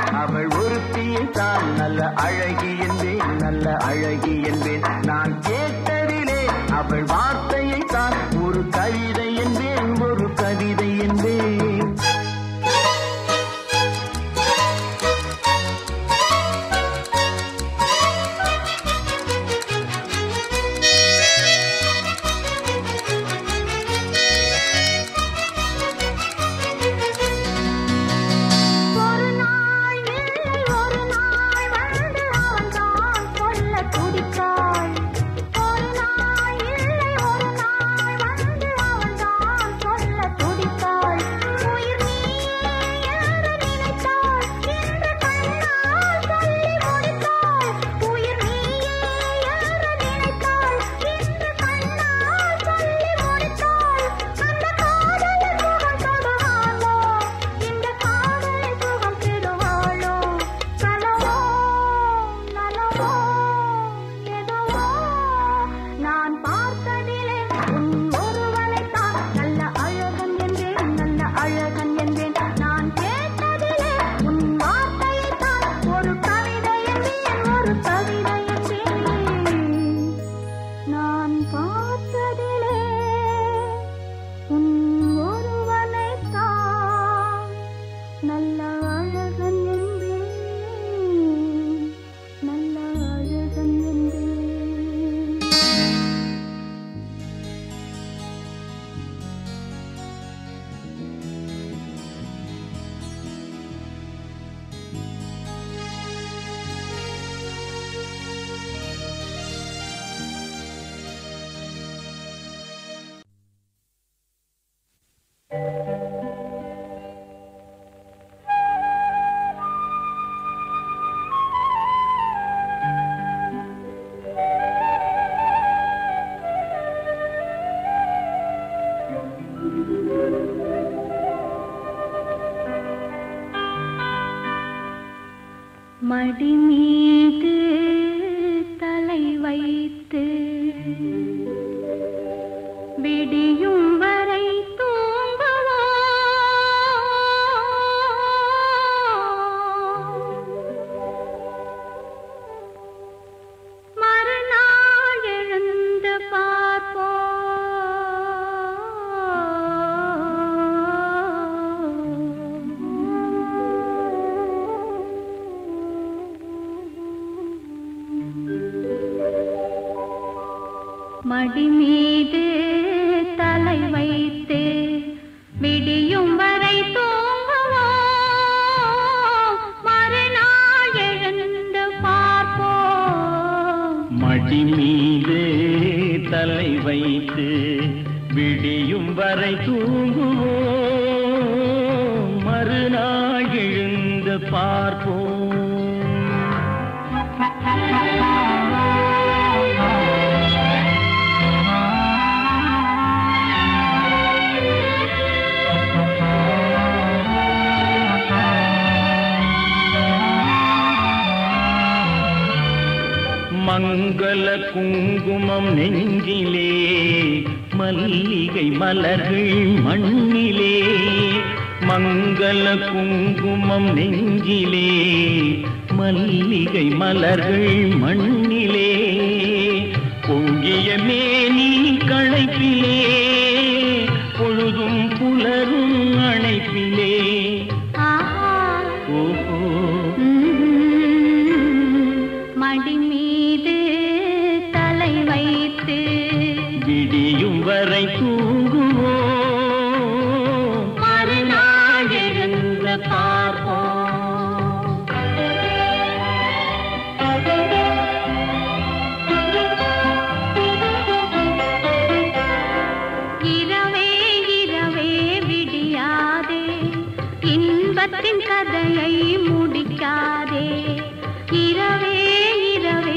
அவள் ஒருத்தியை தான் நல்ல அழகி என்பேன் நல்ல அழகி என்பேன் நான் கேட்டதிலே அவள் வார்த்தையை தான் ஒரு கவிதை என்பேன் ஒரு கவிதை என்பேன் ஒரு நாள் இல்லை ஒரு நாள் வந்து அவன்தான் சொல்ல துடித்தாள் ஒரு நாள் இல்லை ஒரு நாள் வந்து அவன்தான் சொல்ல துடித்தாள் உயிர் நீயே என்று நினைத்தாள் என்று கண்ணால் சொல்லி முடித்தாள் உயிர் நீயே என்று நினைத்தாள் என்று கண்ணால் சொல்லி முடித்தாள் அந்த காதலை சுகம் தொடுவாளோ இந்த காதலை சுகம் பெறுவாளோ கனவோ நனவோ எதுவோ நான் பார்த்ததிலே உன் ஒருவனைத்தான் நல்ல அழகன் என்பேன் நல்ல அழகன் என்பேன் நான் கேட்டதிலே உன் வார்த்தையைத்தான் ஒரு கவிதை என்பேன் ஒரு கவிதை என்பேன் நான் பார்த்ததிலே உன் ஒருவனைத்தான் நல்ல அழகன் என்பேன் நல்ல அழகன் என்பேன் மடி மீது தலை வைத்து விடியும் வரை தூங்குவோ மறுநாள் எழுந்து பார்ப்போம் மடி மீது தலை வைத்து விடியும் வரை தூங்குவோம் மறுநாள் எழுந்து பார்ப்போம் மடி மீது தலை வைத்து விடியும் வரை தூங்குவோம் மறுநாள் எழுந்து பார்ப்போம் மங்கள குங்குமம் நெஞ்சிலே மல்லிகை மலர்கள் மண்ணிலே மங்கள குங்குமம் நெஞ்சிலே மல்லிகை மலர்கள் மண்ணிலே பொங்கிய மேனி களைப்பிலே பொழுதும் புலரும் அணைப்பிலே ஆஹா ஓஹோ மடி மீது தலை வைத்து விடியும் வரை தூங்குவோம் மறுநாள் எழுந்து பார்ப்போம் இரவே இரவே விடியாதே இன்பத்தின் கதையை முடிக்காதே இரவே இரவே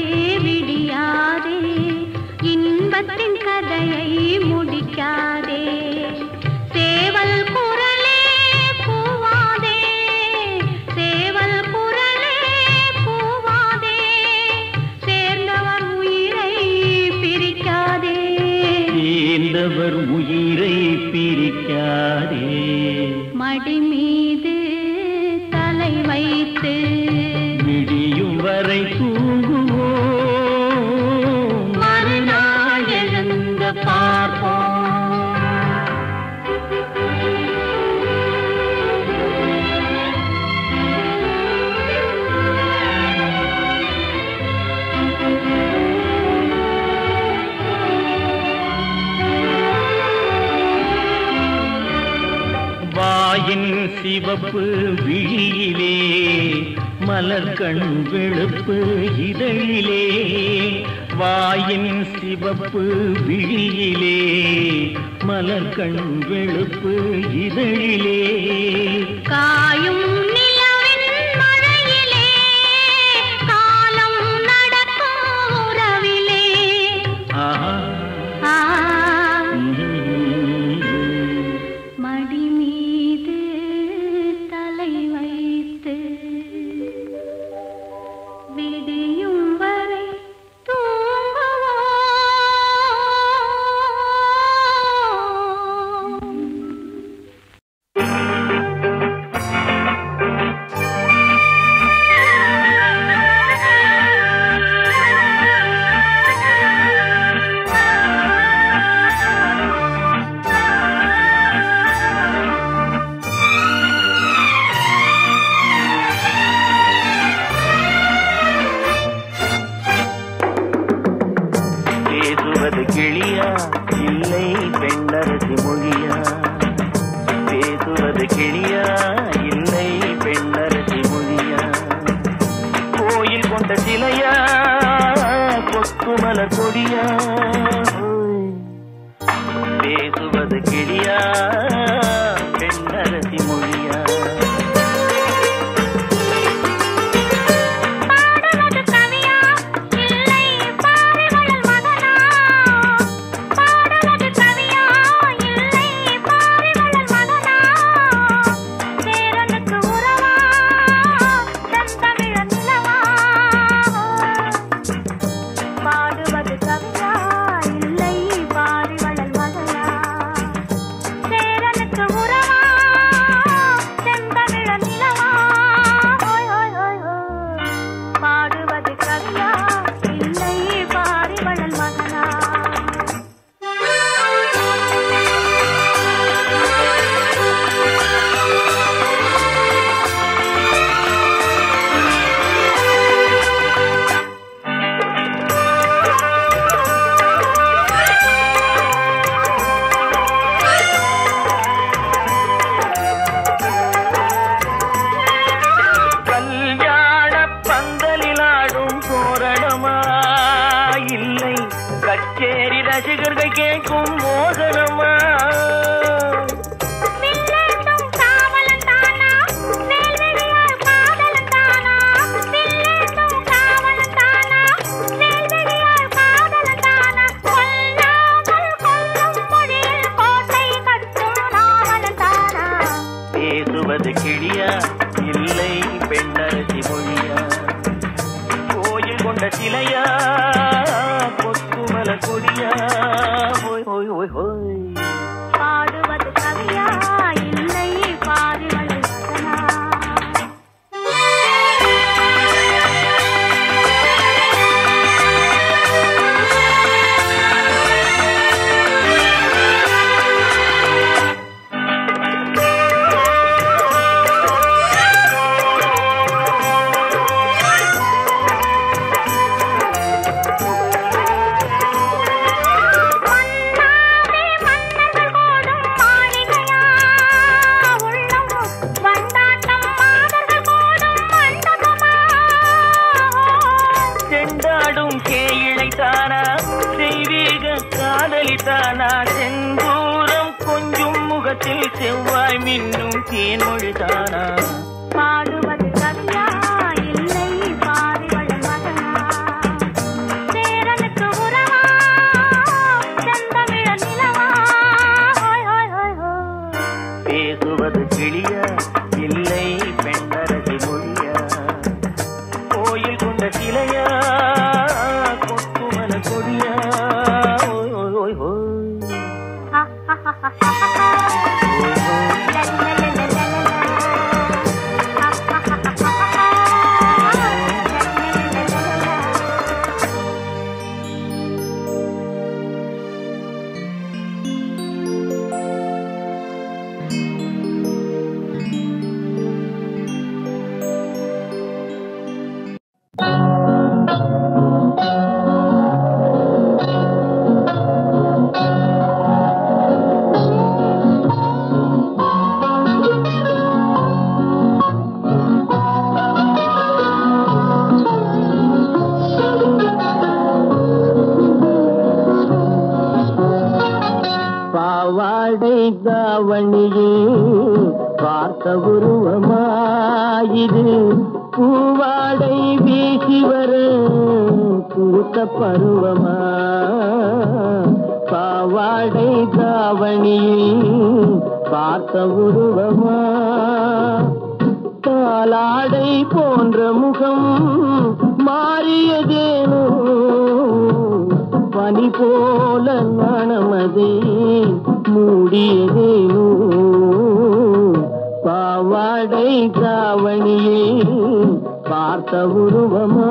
சிவப்பு விழியிலே மலர்கண் வெளுப்பு இதழிலே வாயின் சிவப்பு விழியிலே மலர்கண் வெளுப்பு இதழிலே காயும் நிலவின் மழையிலே காலம் நடக்கும் உறவிலே ஆஹா ஆ, உம். மடி மீது தலை வைத்து விடியும் வரை தூங்குவோம் பேசுவது கிளியா இல்லை பெண்ணரசி மொழியா பேசுவது கிளியா இல்லை பெண்ணரசி மொழியா கோயில் கொண்ட சிலையா கொத்துமலர் கொடியா பேசுவது கிளியா பெண்ணரசி மொழியா பாடுவது கவியா இல்லை பாரிவளல் மகனா பாடுவது கவியா இல்லை பாரிவளல் மகனா சேரனுக்கு உறவா செந்தமிழ நிலவா பாடுவது கவியா இல்லை பாரிவளல் மகனா சேரனுக்கு உறவா செந்தமிழ நிலவா ஹோய் ஹோய் ஹோய் ஹோய் பாடுவது கவியா இல்லை பாரிவளல் மகனா கல்யாண பந்தலில் ஆடும் தோரணமா இல்லை கச்சேரி ரசிகர்கள் கேட்கும் மோகனமா வில்லேந்தும் காவலன் தானா வேல்வெளியார் காதலன் தானா வில்லேந்தும் காவலன் தானா வேல்வெளியார் காதலன் தானா கொல்லாமல் கொல்லும் மொழியில் கோட்டை கட்டும் ராவணன் தானா பேசுவது கிளியா இல்லை பெண்ணரசி மொழியா கோயில் கொண்ட சிலையா கொத்துமல கொடியா ஹோய் ஹோய் ஹோய் ஹோய் பாடுவது கவியா இல்லை பாரிவளல் மகனா மன்னாரே மன்னர்கள் கோடும் மாளிகையா உள்ளம் வண்டாட்டம் மாதர்கள் கோடும் மண்டபமா செண்டாடும் கேயிழை தானா தெய்வீக காதலி தானா செந்தூரம் கொஞ்சும் முகத்தில் செவ்வாய் மின்னும் தேன்மொழி தானா பாடுவது கவியா இல்லை பாரிவளல் மகனா சேரனுக்கு உறவா செந்தமிழ நிலவா ஹோய் ஹோய் ஹோய் ஹோய் பேசுவது கிளியா இல்லை பெண்ணரசி மொழியா கோயில் கொண்ட சிலையா கொத்துமல கொடியா ஓய் ஓய் ஓய் ஓய் ஹா ஹா ஹா ஹா ஹா ஹா ஓய் ஓய் லா லா லா லா லா லா ஹா ஹா ஹா ஹா ஹா ஹா லா லா லா லா லா ஆ பூவாடை வீசி வர பூத்த பருவமா பாவாடை தாவணியில் பார்த்த உருவமா பாலாடை போன்ற முகம் மாறியதேனோ பனி போல நாணமதே மூடியதேனோ பாவாடை தாவணியே பார்த்த உருவமா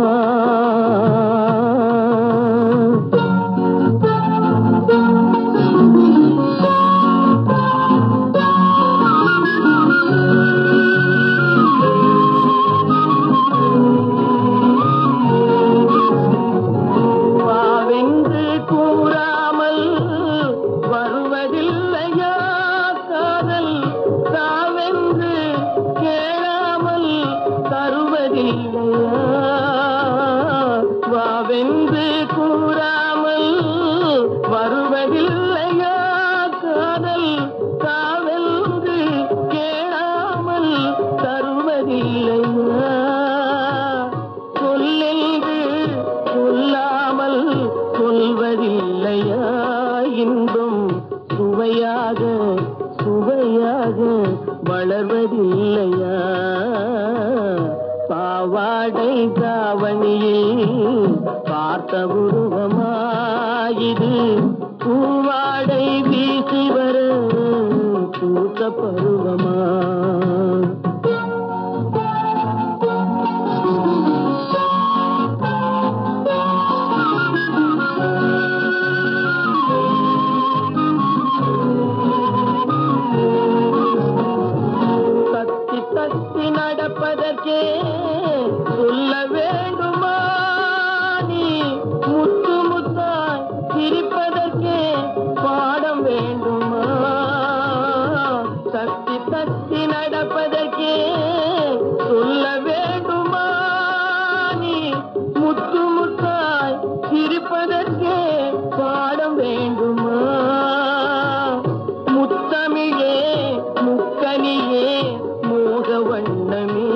வாவென்று கூறாமல் வருவதில்லையா காதல் தாவென்று கேளாமல் தருவதில்லையா வாவென்று கூறாமல் வருவதில்லையா காதல் தாவென்று கேளாமல் தருவதில்லையா சொல்லென்று சொல்லாமல் சொல்வதில்லையா இன்பம் சுவையாக சுவையாக வளர்வதில்லையா பாவாடை தாவணியில் பார்த்த உருவமாயிது பூவாடை வீசி வர பூத்த பருவமா தத்தி தத்தி நடப்பதற்கே சொல்ல வேண்டுமா நீ முத்து முத்தாய் சிரிப்பதற்கே பாடம் வேண்டுமா தத்தி தத்தி நடப்பதற்கே சொல்ல வேண்டுமா நீ முத்து முத்தாய் சிரிப்பதற்கே பாடம் வேண்டுமா முத்தமிழே முக்கனியே மோக வண்ணமே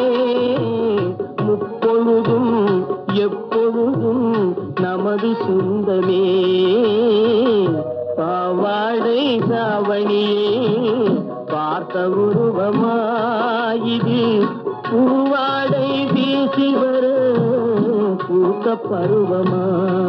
முப்பொழுதும் எப்பொழுதும் நமது சொந்தமே பாவாடை சாவணியே பார்த்த உருவமாயிது பூவாடை வீசி வர பூத்த பருவமா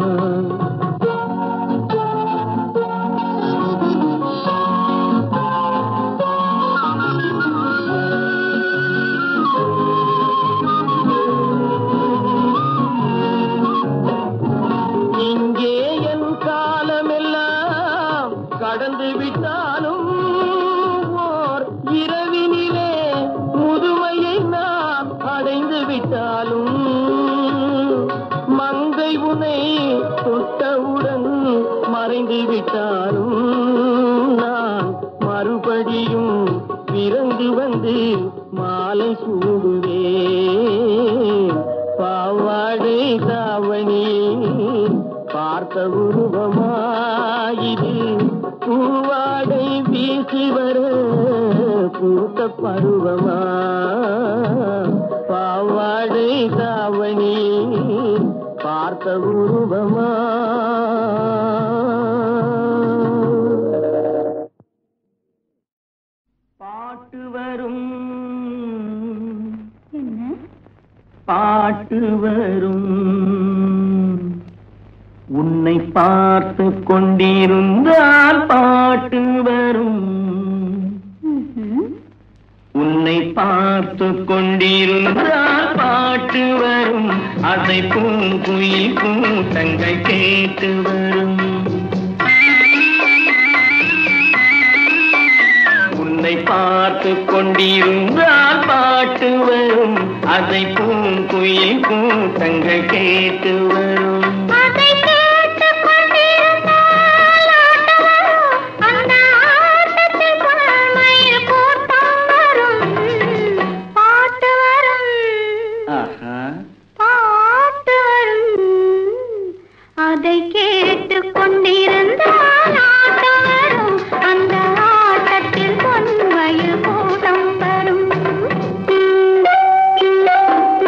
இங்கே என் காலமெல்லாம் கடந்து விட்டாலும் ஓர் இரவினிலே முதுமையை நான் அடைந்து விட்டாலும் மங்கை உனை தொட்டவுடன் மறைந்து விட்டாலும் நான் மறுபடியும் பிறந்து வந்து மாலை சூடுவேன் பாவாடை தாவணி பார்த்த உருவமாயிது பூவாடை வீசி வர பூத்த பருவமா பாவாடை தாவணி பார்த்த உருவமா பாட்டு வரும் என்ன பாட்டு வரும் உன்னை பார்த்து கொண்டிருந்தால் பாட்டு வரும் ம்ஹும். உன்னை பார்த்து கொண்டிருந்தால் பாட்டு வரும் அதை பூங்குயில் கூட்டங்கள் கேட்டு வரும் உன்னை பார்த்து கொண்டிருந்தால் பாட்டு வரும் அதை பூங்குயில் கூட்டங்கள் கேட்டு வரும் அதை கேட்டுக் கொண்டிருந்தால் ஆட்டம் வரும். அந்த ஆட்டத்தில் பல்மயில் கூட்டம் வரும். பாட்டு வரும் ஆஹா பாட்டு வரும் அதை கேட்டுக் கொண்டிருந்தால் ஆட்டம் வரும் அந்த ஆட்டத்தில் பொன்மயில் கூட்டம் வரும்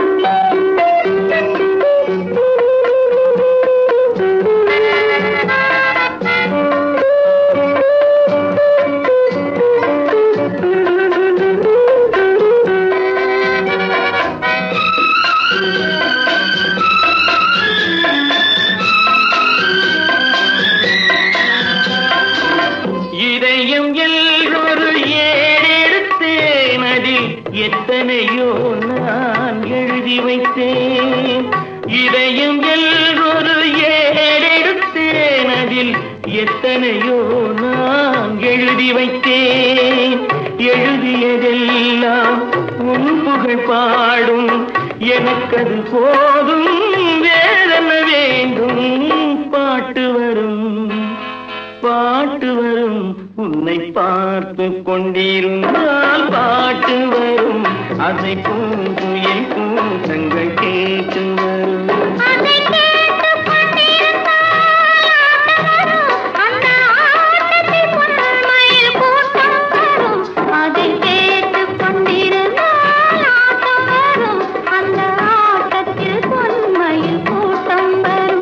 வைத்தேன் இதயம் எல்லொரு ஏறெடுத்தேன் அதில் எத்தனையோ நான் எழுதி வைத்தேன் எழுதியதெல்லாம் உன் புகழ் பாடும் எனக்கது போதும் வேறென்ன வேண்டும் பாட்டு வரும் பாட்டு வரும் உன்னை பார்த்து கொண்டிருந்தால் பாட்டு வரும் அதை பூங்குயில் கூட்டங்கள் கேட்டு வரும் அதை கேட்டுக் கொண்டிருந்தால் ஆட்டம் வரும். அந்த ஆட்டத்தில் பொன்மயில் கூட்டம் வரும். அதை கேட்டுக் கொண்டிருந்தால் ஆட்டம் வரும். அந்த ஆட்டத்தில் பொன்மயில் கூட்டம் வரும்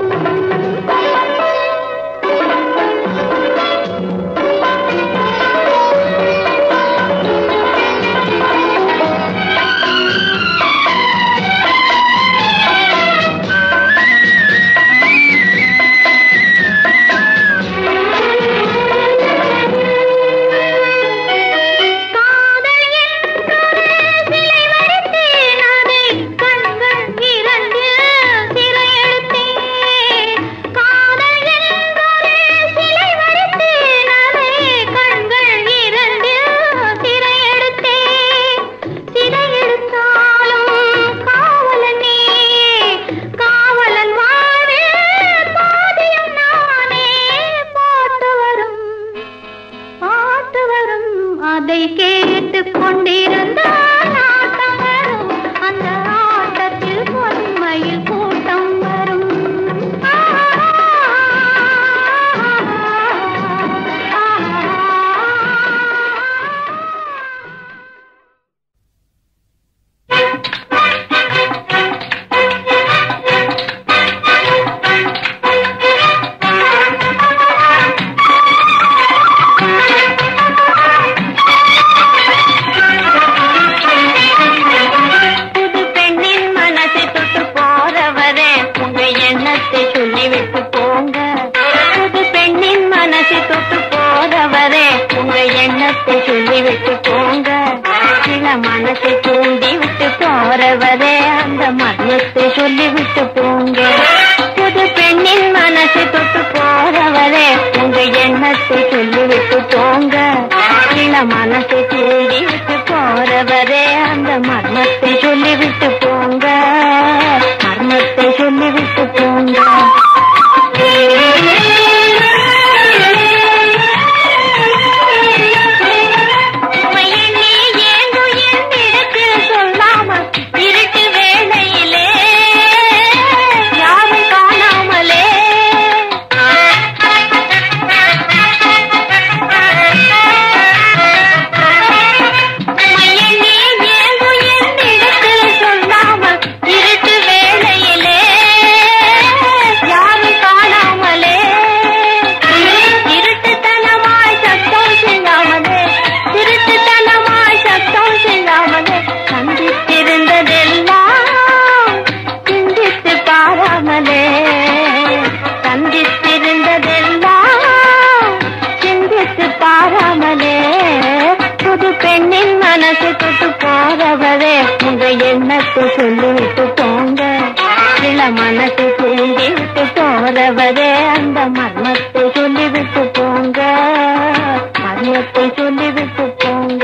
காதல் என்றொரு சிலை வரைத்தேன் அதை கண்கள் இரண்டில் சிறையெடுத்தேன் காதல் என்றொரு சிலை வரைத்தேன் அதை கண்கள் இரண்டில் சிறையெடுத்தேன் சிறையெடுத்தாலும் காவலன் நீ காவலன் வாழ்வில் பாதியம் நானே பாட்டு வரும் பாட்டு வரும் அதை கேட்டுக் கொண்டிருந்தால் ஆட்டம் வரும் அந்த ஆட்டத்தில் பொன்மையில் கூட்டம் வரும் ஆ, ஆ, ஆ. புது பெண்ணின் மனசை தொட்டு போறவரே உங்க எண்ணத்தை சொல்லிவிட்டு போங்க புது பெண்ணின் மனசை தொட்டு போறவரே உங்க எண்ணத்தை சொல்லிவிட்டு போங்க சில மனசை தூண்டி விட்டு போறவரே அந்த மரணத்தை சொல்லிவிட்டு போங்க புது பெண்ணின் மனசை தொட்டு போறவரே உங்க எண்ணத்தை சொல்லிவிட்டு போங்க சில மனசை தூண்டி விட்டு போறவரே அந்த மர்மத்தை சொல்லிவிட்டு போங்க மர்மத்தை சொல்லிவிட்டு போங்க உமையெண்ணி ஏங்கு என்னிடத்தில் சொல்லாமல் இருட்டு வேளையிலே யாரும் காணாமலே உமையெண்ணி ஏங்கு என்னிடத்தில் சொல்லாமல் இருட்டு வேளையிலே யாரும் காணாமலே இருட்டுத்தனமாய் சத்தம் செய்யாமலே திருட்டுத்தனமாய் சத்தம் செய்யாமலே சந்தித்திருந்ததெல்லாம் சிந்தித்து பாராமலே சந்தித்திருந்ததெல்லாம் சிந்தித்து பாராமலே புது பெண்ணின் மனசு தொட்டு போறவரே உங்க எண்ணத்தை சொல்லிவிட்டு போங்க சில மனசு தூண்டி விட்டு போறவரே அந்த மர்மத்தை சொல்லிவிட்டு போங்க மர்மத்தை சொல்லிவிட்டு போங்க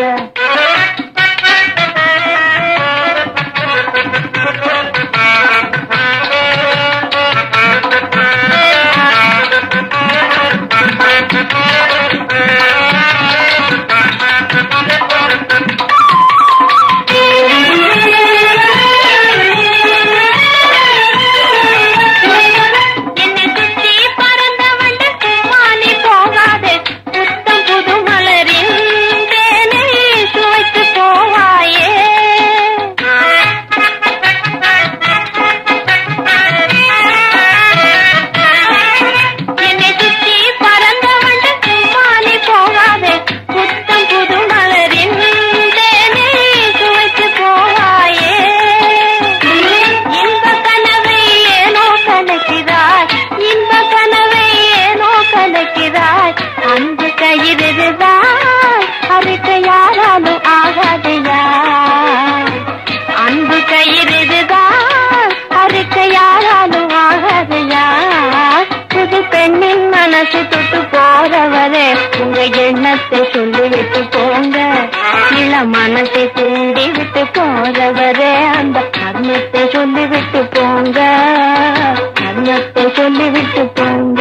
கர்மத்தை சொல்லிவிட்டு போங்க கர்மத்தை சொல்லிவிட்டு போங்க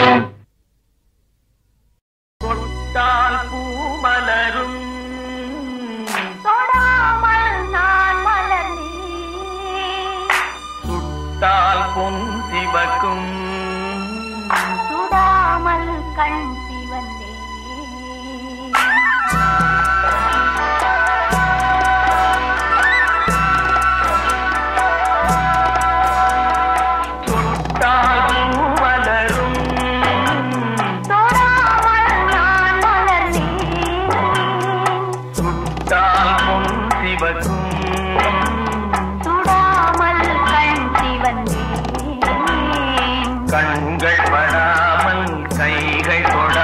தொட்டால் பூ மலரும் தொடாமல் நான் மலர்ந்தேன் சுட்டால் பொன் சிவக்கும் சுடாமல் கண் சிவந்தேன் தொட்டால் பூ மலரும் தொடாமல் நான் மலர்ந்தேன் சுட்டால் பொன் சிவக்கும் சுடாமல் கண் சிவந்தேன் கண்கள் படாமல் கைகள் தொட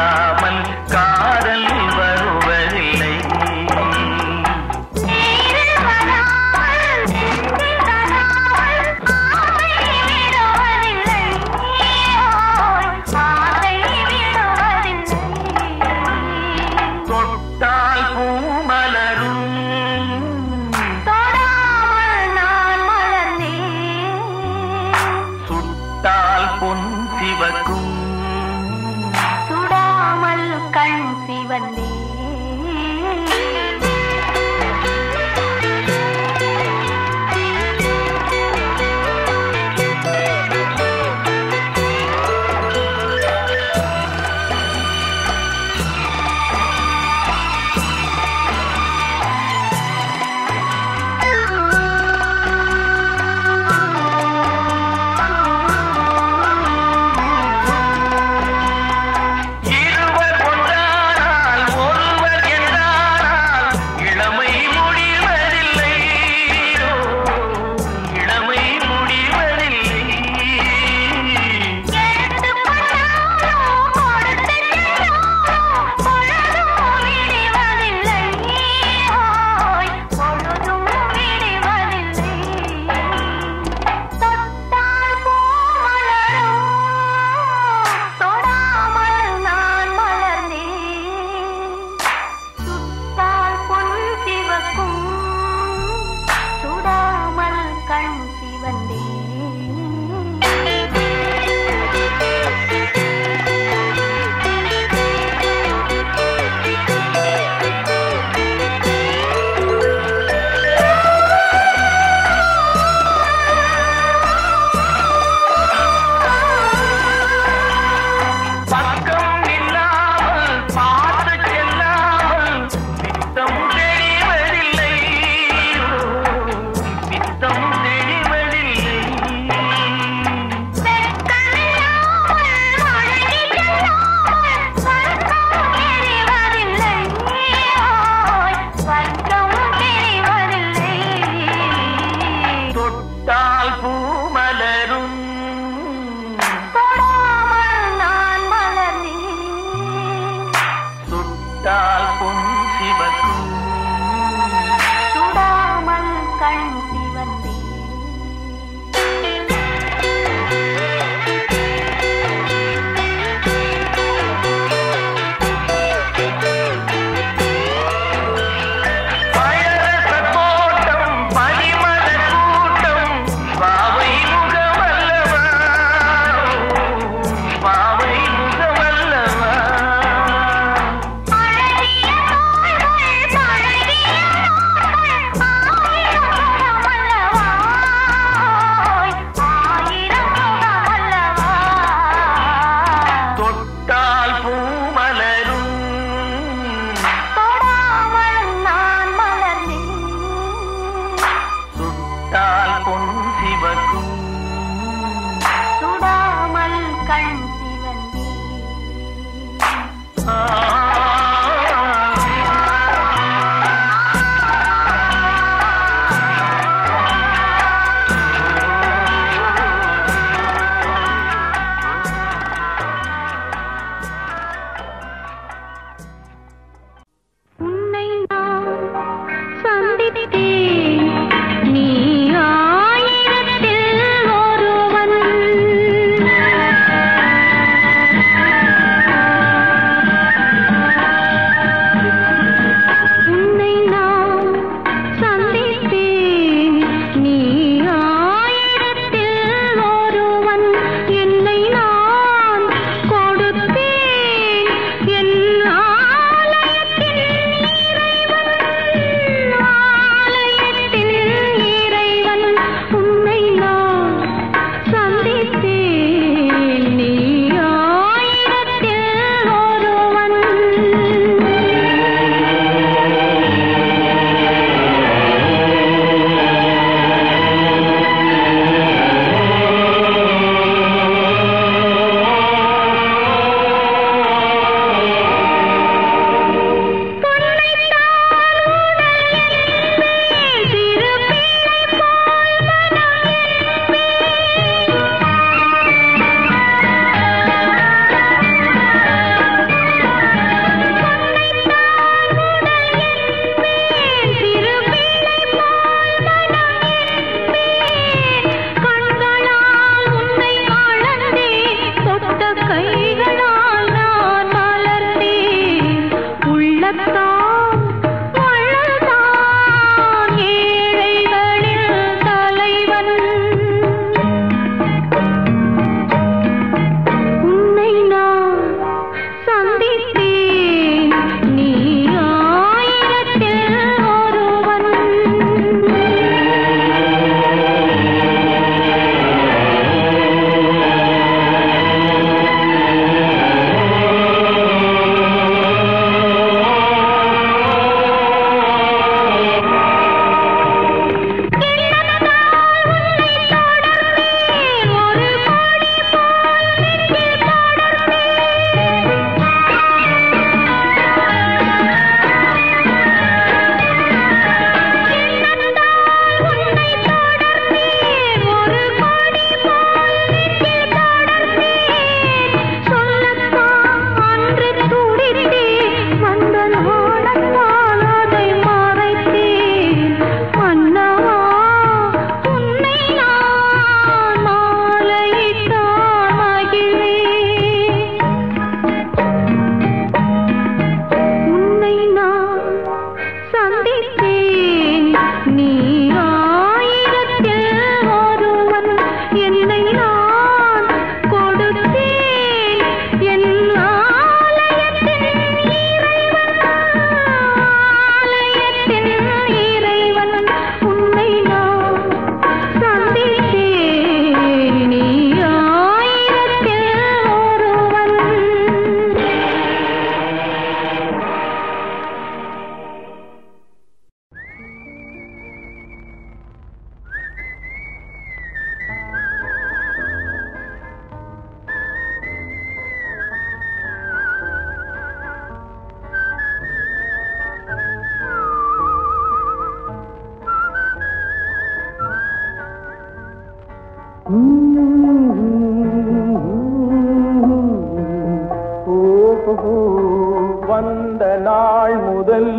ஓஹோ, வந்த நாள் முதல்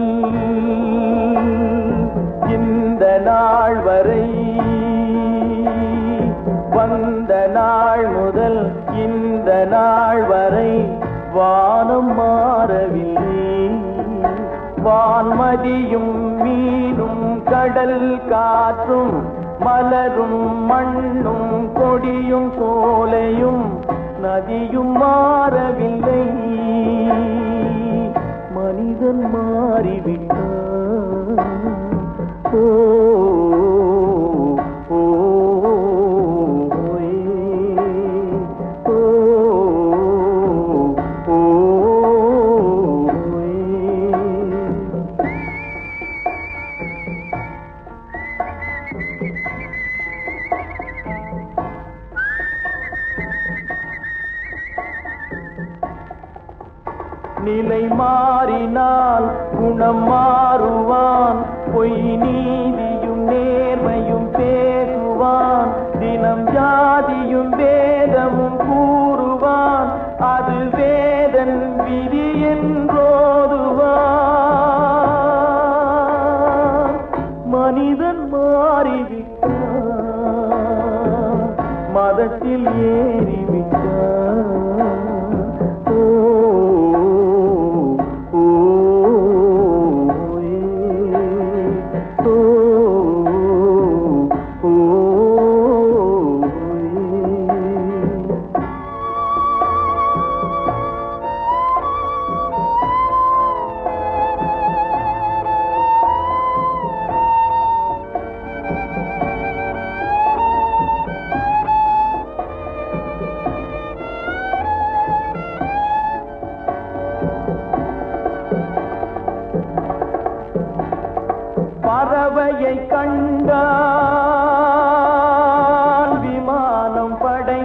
இந்த நாள் வரை வந்த நாள் முதல் இந்த நாள் வரை வானம் மாறவில்லை வான்மதியும் மீனும் கடல் காற்றும் மலரும் மண்ணும் கொடியும் சோலையும் நதியும் மாறவில்லை மனிதன் மாறிவிட்டான் ஓ ஓ ஓ ஓ ஓ நிலை மாறினால் குணம் மாறுவான் பொய் நீதியும் நேர்மையும் பேசுவான் தினம் ஜாதியும் வேதமும் கூறுவான் அது வேதன் விதி என்றோதுவான் மனிதன் மாறிவிட்டான் மதத்தில் ஏறிவிட்டான் ஓ ஓ ஏ, ஓ ஓ ஏ. பறவையை கண்டான் விமானம்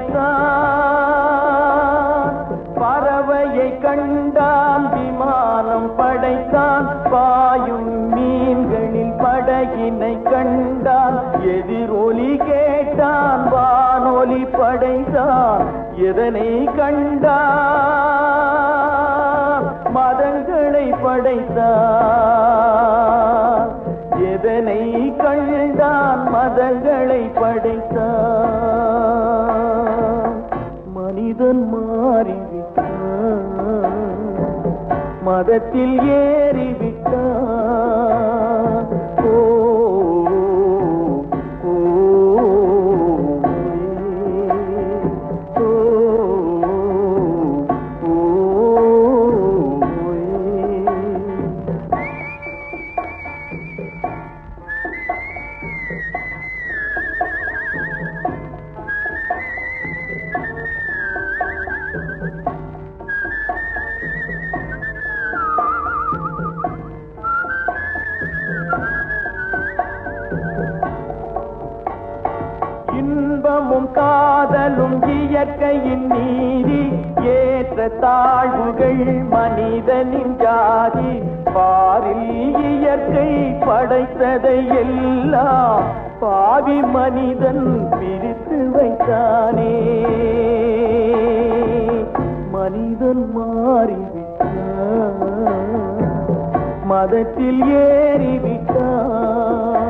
படைத்தான் பறவையை கண்டான் விமானம் படைத்தான் பாயும் மீன்களில் படகினை கண்டான் எதிரொலி கேட்டான் வானொலி படைத்தான் எதனை கண்டான் மதங்களை படைத்தான் எதனை கண்டான் மதங்களை படைத்தான் மனிதன் மாறிவிட்டான் மதத்தில் ஏறிவிட்டான் ஓ ஓ ஏ, ஓ ஓ ஏ. இன்பமும் காதலும் இயற்கையின் நீதி ஏற்ற தாழ்வுகள் மனிதனின் ஜாதி பாரில் இயற்கை படைத்ததை எல்லாம் பாவி மனிதன் பிரித்து வைத்தானே மனிதன் மாறிவிட்டான் மதத்தில் ஏறிவிட்டான்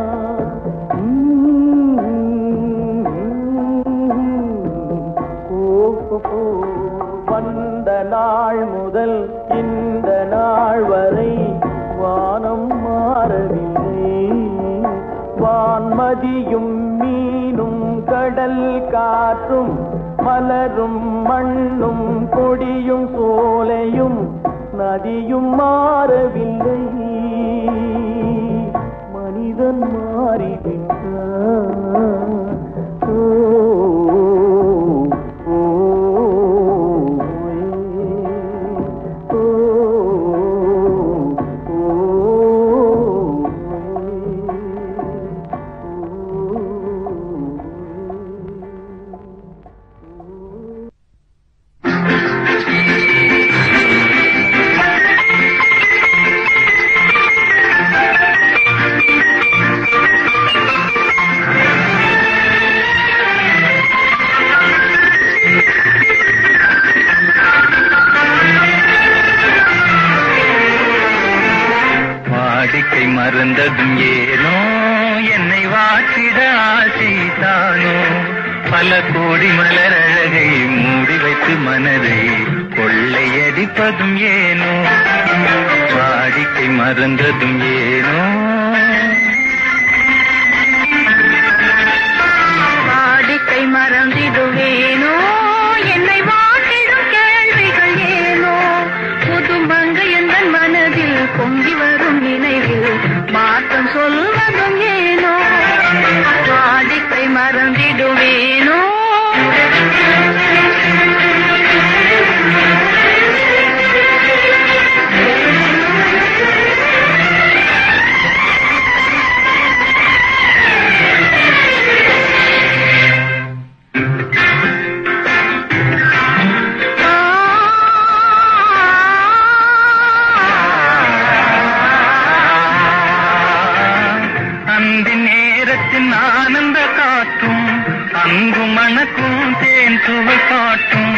ஓஹோ, வந்த நாள் முதல் இந்த நாள் வரை வானம் மாறவில்லை வான்மதியும் மீனும் கடல் காற்றும் மலரும் மண்ணும் கொடியும் சோலையும் நதியும் மாறவில்லை மனிதன் மாறிவிட்டான் ஓ ஓ ஏ, ஓ ஆ வந்ததும் ஏனோ என்னை வாட்டிட ஆசைத்தானோ பல கோடி மலர் அழகை மூடி வைத்து மனதை கொள்ளையடிப்பதும் ஏனோ வாடிக்கை மறந்ததும் ஏனோ வாடிக்கை மறந்திடுவேனோ என்னை வாட்டிடும் கேள்விகள் ஏனோ புதுமங்க எந்த மனதில் பொங்கி வரும் நினைவில் மாற்றம் சொல்வதும் ஏனோ வாடிக்கை மறந்திடுவேனோ அந்த நேரத்தின் ஆனந்த காற்றும் அங்கு மணக்கும் தேன் சுவை காட்டும்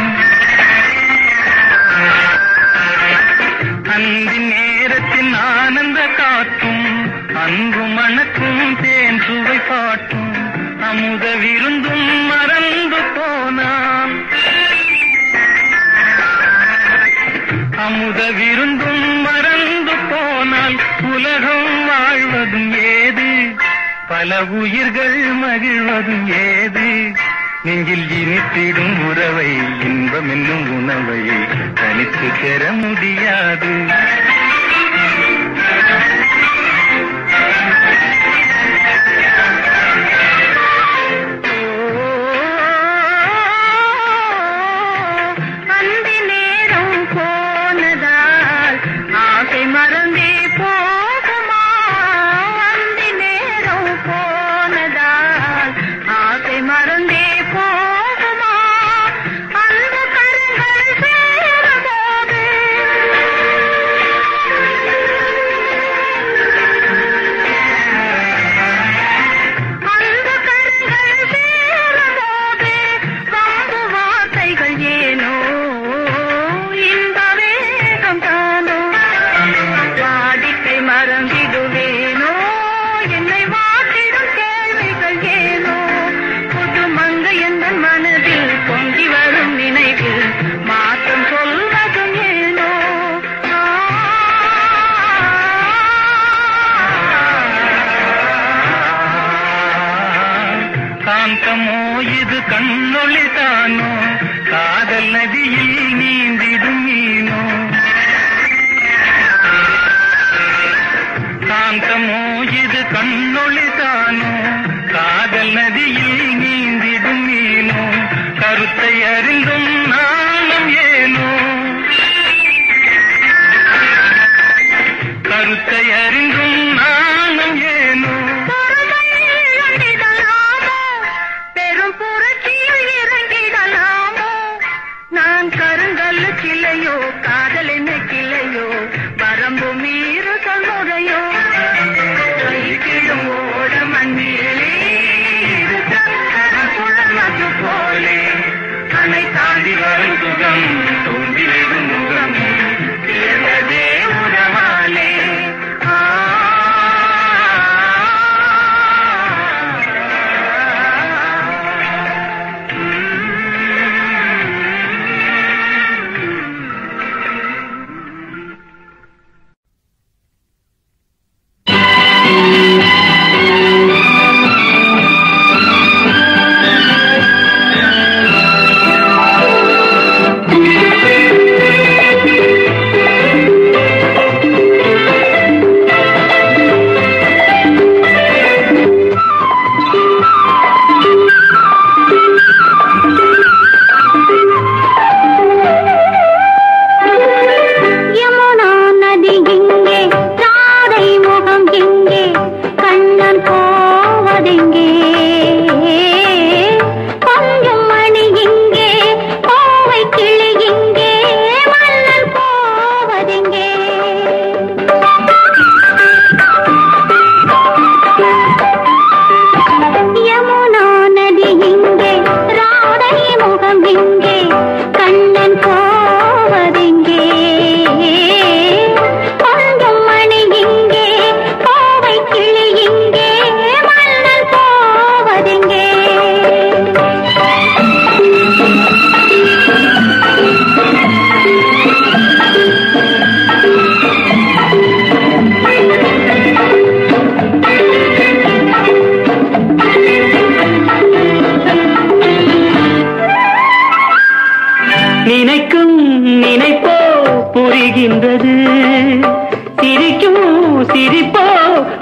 அந்த நேரத்தின் ஆனந்த காற்றும் அங்கு மணக்கும் தேன் சுவை காட்டும் அமுத விருந்தும் மறந்து போனான் அமுத விருந்தும் மறந்து போனால் உலகம் வாழ்வதும் ஏது பல உயிர்கள் மகிழ்வதும் ஏது நெஞ்சில் இனித்திடும் உறவை இன்பம் என்னும் உணவை தனித்து பெற முடியாது அந்தி நேரம் போனதால் ஆசை மறந்தே போகுமா அந்தி நேரம் போனதால் ஆசை மறந்தே போகுமா அந்த கரங்கள் சேரும்போது அந்த கரங்கள் சேரும்போது வம்பு வார்த்தைகள் ஏனோ இந்த வேகம் தானோ வாடிக்கை மறந்திடுவேனோ என்னை வாட்டிடும் கேள்விகள் ஏனோ புது மங்கை எந்த மனதில் பொங்கி வரும் நினைவில் மாற்றம் சொல்வதும் ஏனோ காந்தமோ இது கண்ணொளி தானோ காதல் நதியில் நீந்திடும் மீனோ காந்தமோ இது கண்ணொளி தானோ காதல் நதியில் நீந்திடும் மீனோ கருத்தை அறிந்தும் நாணம் ஏனோ கருத்தை அறிந்தும் நாணம் ஏனோ பொறுமையில் இழந்திடலாமோ பெரும் புரட்சியில் இறங்கிடலாமோ நான் கருங்கல் கிளையோ காதல் என்ன கிளையோ வரம்பு மீறு சொல்முறையோ கைக்கிடும் ஓட மண்ணிலே குழம்பு போலே அனை தாண்டி வரும் சுகம் தோன்றி வரும் முகம் சேர்ந்ததே உறவாலே ஆ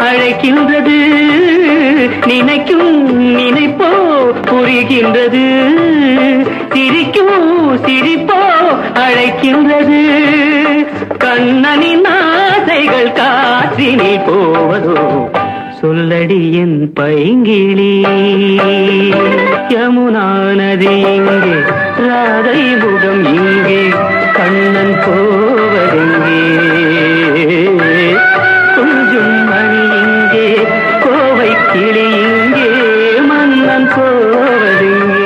அழைக்கின்றது நினைக்கும் நினைப்போ புரிகின்றது சிரிக்கும் சிரிப்போ அழைக்கின்றது கண்ணனின் ஆசைகள் காற்றினில் போவதோ சொல்லடி என் பைங்கிளி யமுனா நதி இங்கே ராதை முகம் இங்கே கண்ணன் போவதெங்கே கொஞ்சம் மணி இங்கே கோவை கிளி இங்கே மன்னன் போவதெங்கே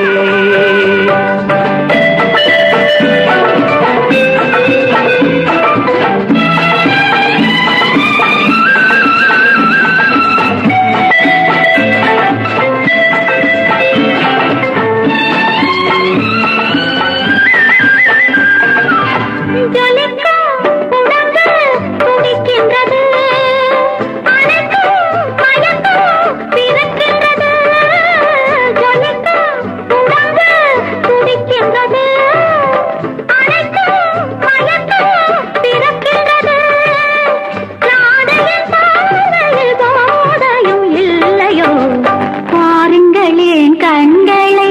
ஜொலிக்கும் உடம்பு துடிக்கின்றது அனைத்தும் மயக்கம் பிறக்கின்றது ஜொலிக்கும் உடம்பு துடிக்கின்றது அனைத்தும் மயக்கம் பிறக்கின்றது ராதையின் பாதையில் போதையும் இல்லையோ பாருங்களேன் கண்களை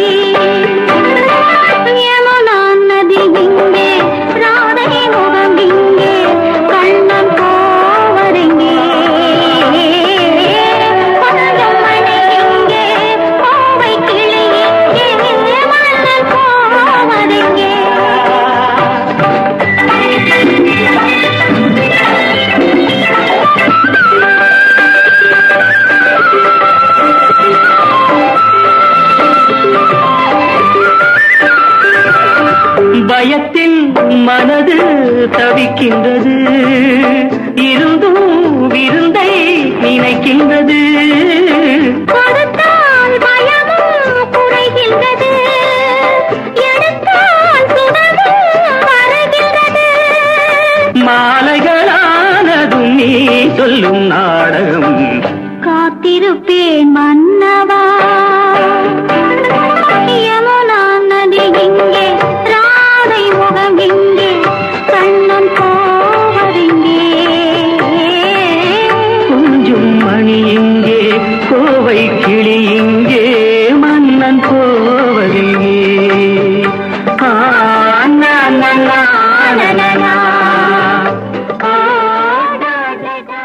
யமுனா நதி இங்கே ராதை முகம் இங்கே கண்ணன் போவதெங்கே கொஞ்சம் மணி இங்கே கோவை கிளி இங்கே மன்னன் போவதெங்கே பயத்தில் மனது தவிக்கின்றது இருந்தும் விருந்தை நினைக்கின்றது கொடுத்தால் பயமும் குறைகின்றது எடுத்தால் சுடமும் வருகின்றது மாலைகளானதும் நீ சொல்லும் நாடகம் காத்திருப்பேன் மன்னவா யமுனா நதி இங்கே ராதை முகம் இங்கே கண்ணன் போவதெங்கே கொஞ்சம் மணி இங்கே கோவை கிளி இங்கே மன்னன் போவதெங்கே ஆ, நா, நா, நா, நா, நா, நா. ஆ, நா, நா, நா.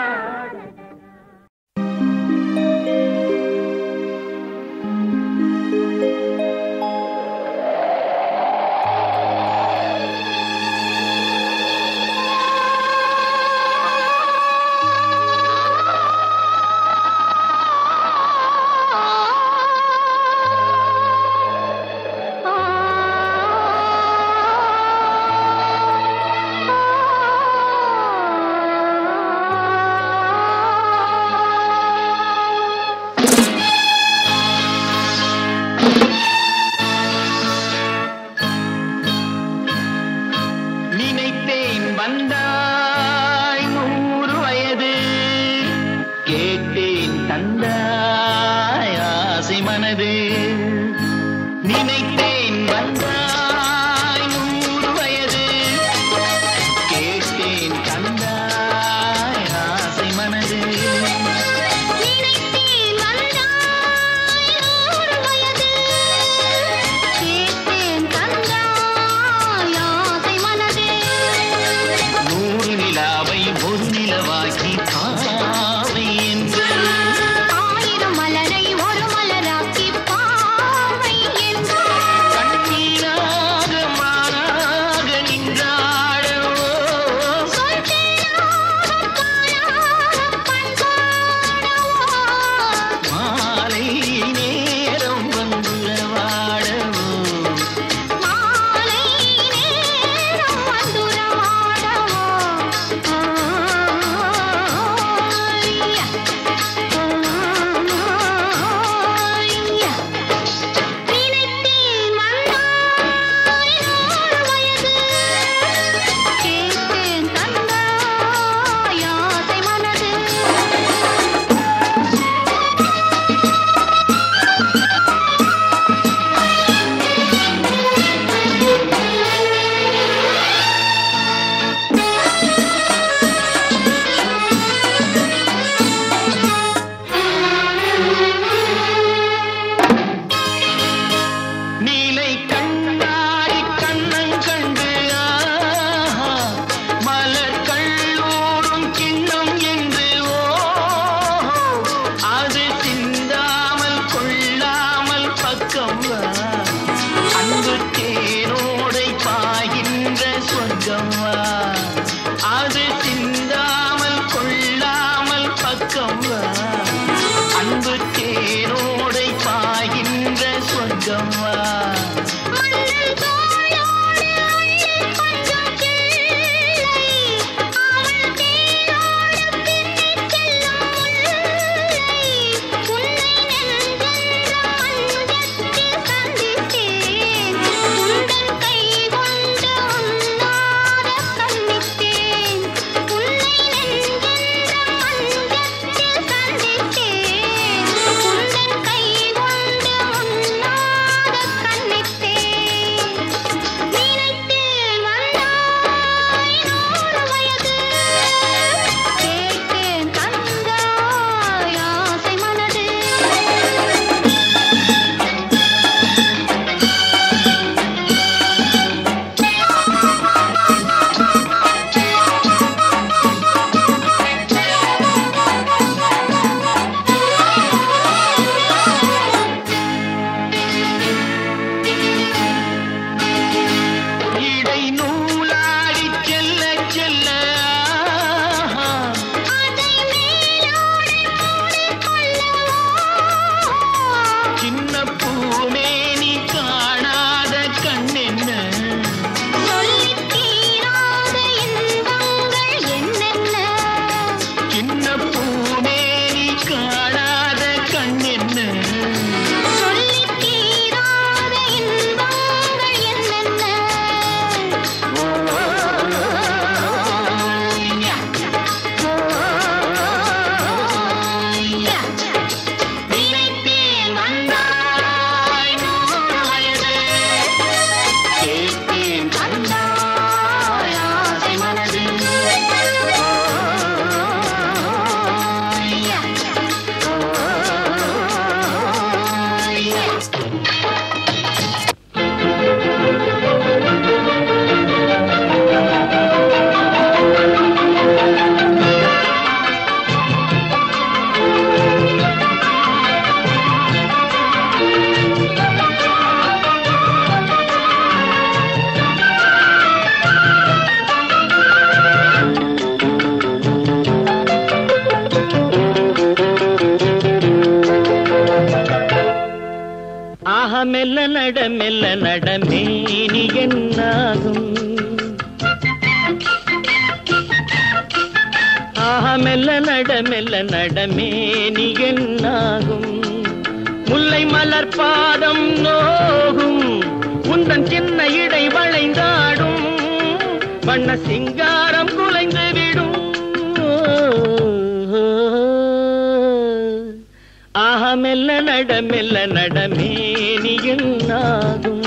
நினைத்தேன் வந்தாய் நூறு வயது கேட்டேன் தந்தாய் ஆசை மனது நினைத்தேன் வந்தாய் நூறு வயது கேட்டேன் தந்தாய் ஆசை மனது நினைத்தேன் வந்தாய் நூறு வயது கேட்டேன் தந்தாய் ஆசை மனதே நூறு நிலாவை ஒரு நிலவாக்கி பாவை என்று ஆயிரம் மலரை ஒரு மலராக்கி பாவை என்று கண்ணீரா நட மெல்ல நடமேனி என்னாகும் ஆஹா மெல்ல நட மெல்ல நடமேனி என்னாகும் முல்லை மலர் பாதம் நோகும் உந்தன் சின்ன இடை வளைந்தாடும் வண்ண சிங்காரம் குலைந்து விடும் ஆஹா மெல்ல நட மெல்ல நடமேனி என்னாகும்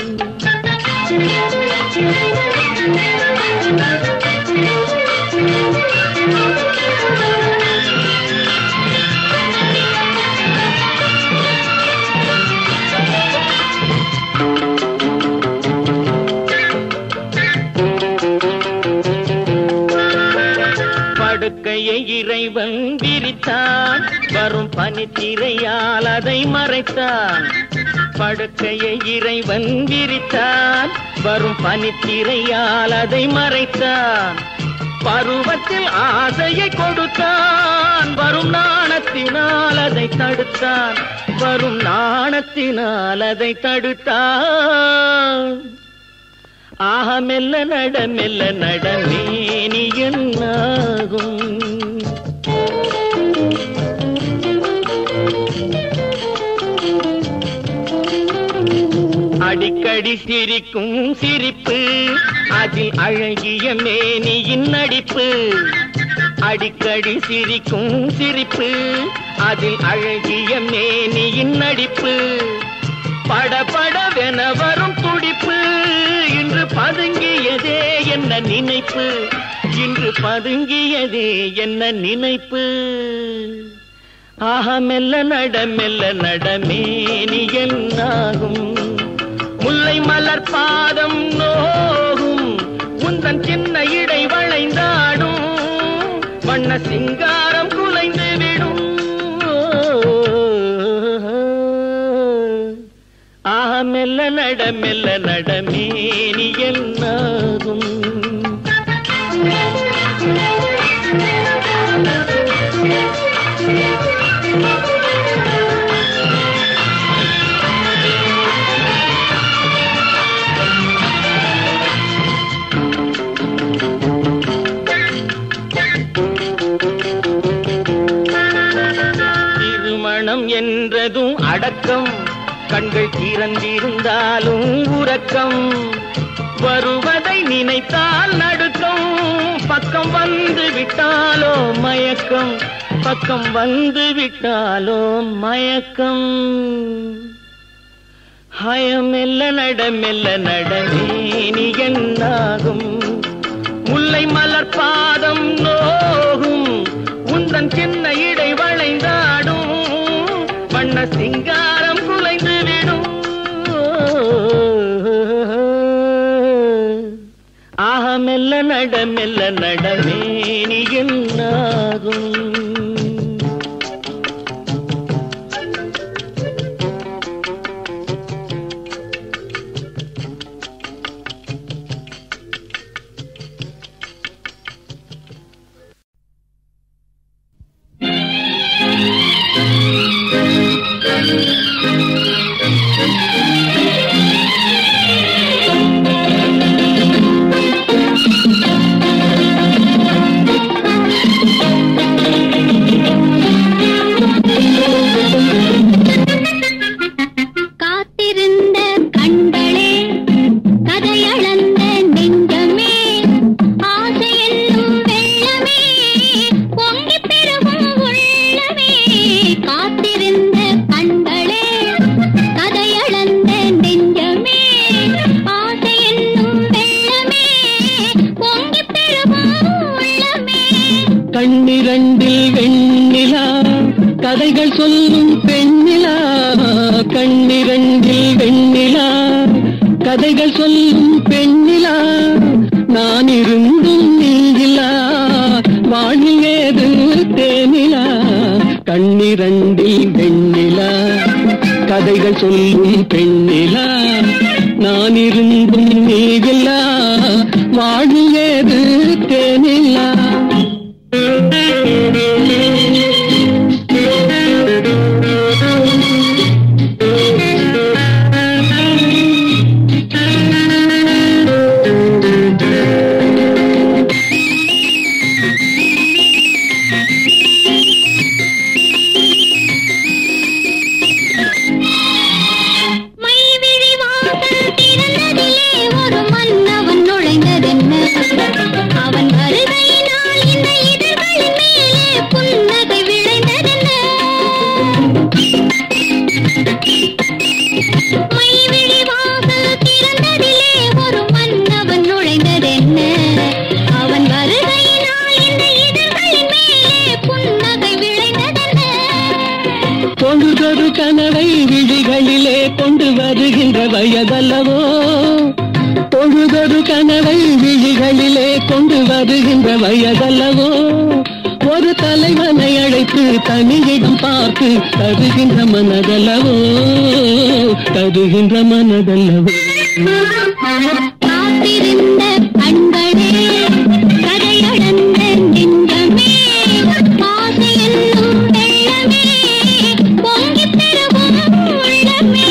படுக்கையை இறைவன் விரித்தான் வரும் பனித்திரையால் அதை மறைத்தான் படுக்கையை இறைவன் விரித்தான் வரும் பனித்திரையால் அதை மறைத்தான் பருவத்தில் ஆசையை கொடுத்தான் வரும் நாணத்தினால் அதை தடுத்தான் வரும் நாணத்தினால் அதை தடுத்தான் ஆக மெல்ல நட மெல்ல நடமேனி என்னாகும் அடிக்கடி சிரிக்கும் சிரிப்பு அதில் அழகிய மேனியின் நடிப்பு அடிக்கடி சிரிக்கும் சிரிப்பு அதில் அழகிய மேனியின் நடிப்பு படபடவென வரும் துடிப்பு இன்று பதுங்கியதே என்ன நினைப்பு இன்று பதுங்கியதே என்ன நினைப்பு ஆஹா மெல்ல நட மெல்ல நடமேனி என்னாகும் முல்லை மலர் பாதம் நோகும் உந்தன் சின்ன இடை வளைந்தாடும் வண்ண சிங்காரம் குலைந்து விடும் ஆஹா மெல்ல நட மெல்ல நடமேனி என்னாகும் திருமணம் என்றதும் அடக்கம் கண்கள் திறந்திருந்தாலும் உறக்கம் வருவதை நினைத்தால் நடுக்கம் பக்கம் வந்து விட்டாலோ மயக்கம் பக்கம் வந்து விட்டாலோ மயக்கம் ஹயம் மெல்ல நட மெல்ல நடமேனி என்னாகும் முல்லை மலர் பாதம் நோகும் உந்தன் சின்ன இடை வளைந்தாடும் வண்ண சிங்காரம் குலைந்து விடும் ஆக மெல்ல நட மெல்ல நடமேனி என்னாகும் காத்திருந்த கண்களே கதையளந்த நெஞ்சமே ஆசை என்னும் வெள்ளமே பொங்கி பெருகும் உள்ளமே காத்திருந்த கண்களே கதையளந்த நெஞ்சமே ஆசை என்னும் வெள்ளமே பொங்கி பெருகும் உள்ளமே கண்ணிரண்டில் வெண்ணிலா கதைகள் சொல்லும் பெண்ணிலா கண்ணிரண்டில் வெண்ணிலா கதைகள் சொல்லும் பெண்ணிலா நான் இருந்தும் நீங்கிலா வாழில் ஏது தேனிலா கண்ணிரண்டில் வெண்ணிலா கதைகள் சொல்லும் பெண்ணிலா நான் இருந்தும் நீங்கிலா வாழில் ஏது தேனிலா பொழுதொரு கனவை விழிகளிலே கொண்டு வருகின்ற வயதல்லவோ ஒரு தலைவனை அழைத்து தனியிடம் பார்த்து தருகின்ற மனதல்லவோ தருகின்ற மனதல்லவோ காத்திருந்த கண்களே கரையடந்த நெஞ்சமே ஆசை என்னும் வெள்ளமே பொங்கிப் பெருகும் உள்ளமே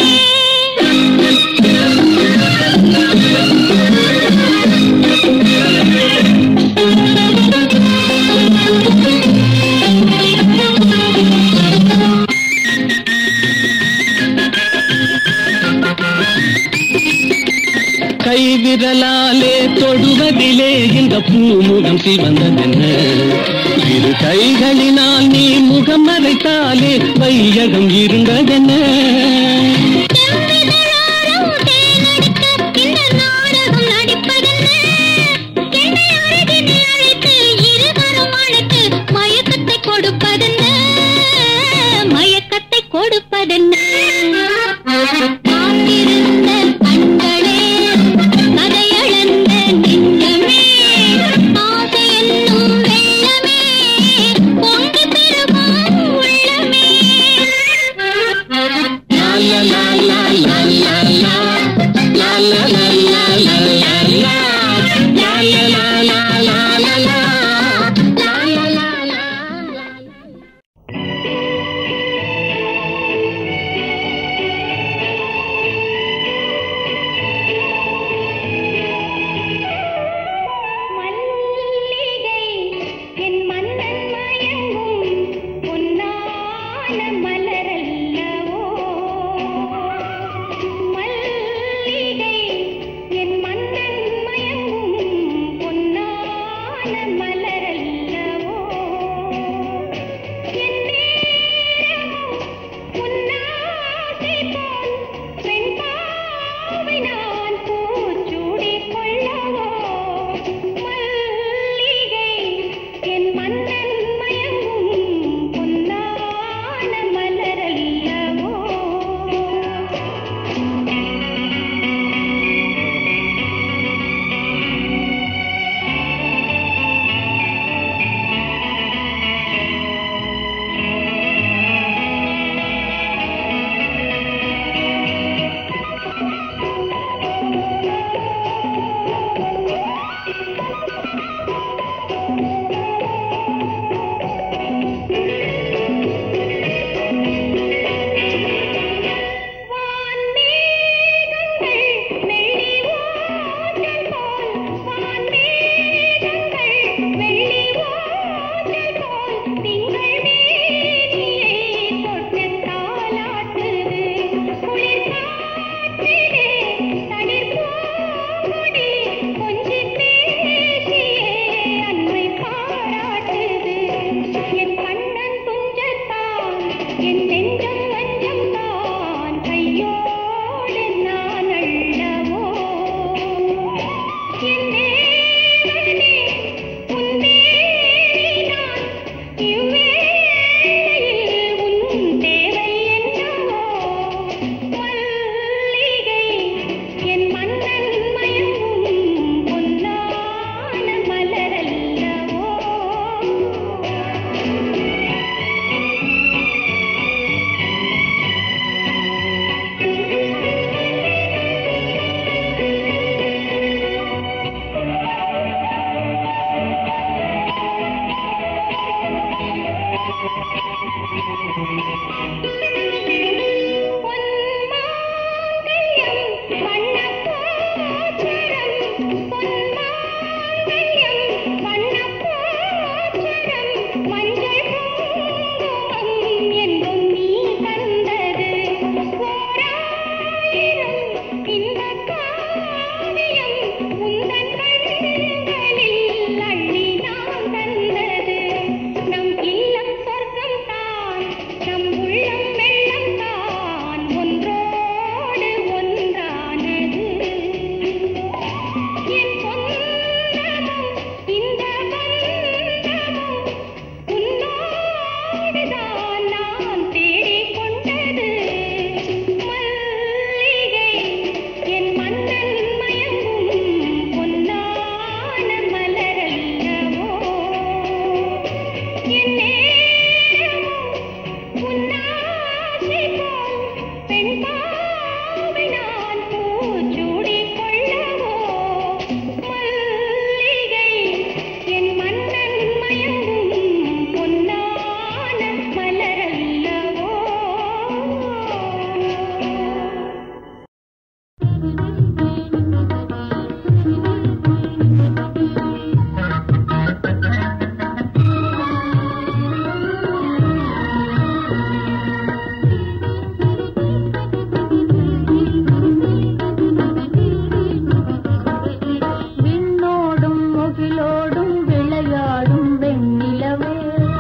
கைவிரலாலே தொடுவதிலே இந்த பூமுகம் சிவந்ததென்ன இரு கைகளினால் நீ முகம் மறைத்தாலே வையகம் இருந்ததென்ன செவ்விதழாரம் தேனெடுக்க இந்த நாடகம் நடிப்பதென்ன? என்னை அருகினில் அழைத்து இருகரம் அழைத்து மயக்கத்தை கொடுப்பதென்ன? மயக்கத்தை கொடுப்பதென்ன? காத்திருந்த கண்களே, கதையளந்த நெஞ்சமே, ஆசை என்னும் வெள்ளமே, பொங்கிப் பெருகும் உள்ளமே. மல்லிகை என் மன்னன் மயங்கும் பொன்னான மலரல்லவோ மல்லிகை என் மன்னன் மயங்கும் பொன்னான மலரல்லவோ என் நேரமும் உன்னாசை போல் வெண்பாவை நான் பூச்சூடிக் கொள்ளவோ மல்லிகை என் மன்னன் மயங்கும் பொன்னான மலரல்லவோ வான்மேகங்கள் மெல்லி ஓட்டல் போல் வான்மேகங்கள் மெல்லி ஓட்டல் போல் திங்கள் மேனியை தொட்டு தாலாட்டுது குளிர் காற்றிலே தளிர் பூங்கொடி கொஞ்சிப் பேசியே அன்பை பாராட்டுது என் கண்ணன் துஞ்சத்தான் என் நெஞ்சம் வஞ்சம் தான் கையோடு நான் அள்ளவோ என் தேவனே உன் தேவி நான் இவ்வேளையில் உன் தேவை என்னவோ மல்லிகை விண்ணோடும் முகிலோடும் விளையாடும் வெண்ணிலவே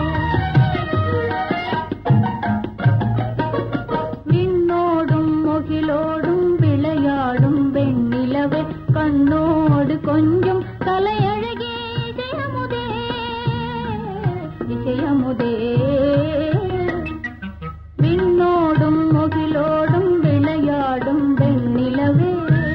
விண்ணோடும் முகிலோடும் விளையாடும் வெண்ணிலவே கண்ணோடு கொஞ்சம் தலையழகே ஜெயமுதே ஜெயமுதே விண்ணோடும் முகிலோடும் விளையாடும் வெண்ணிலவே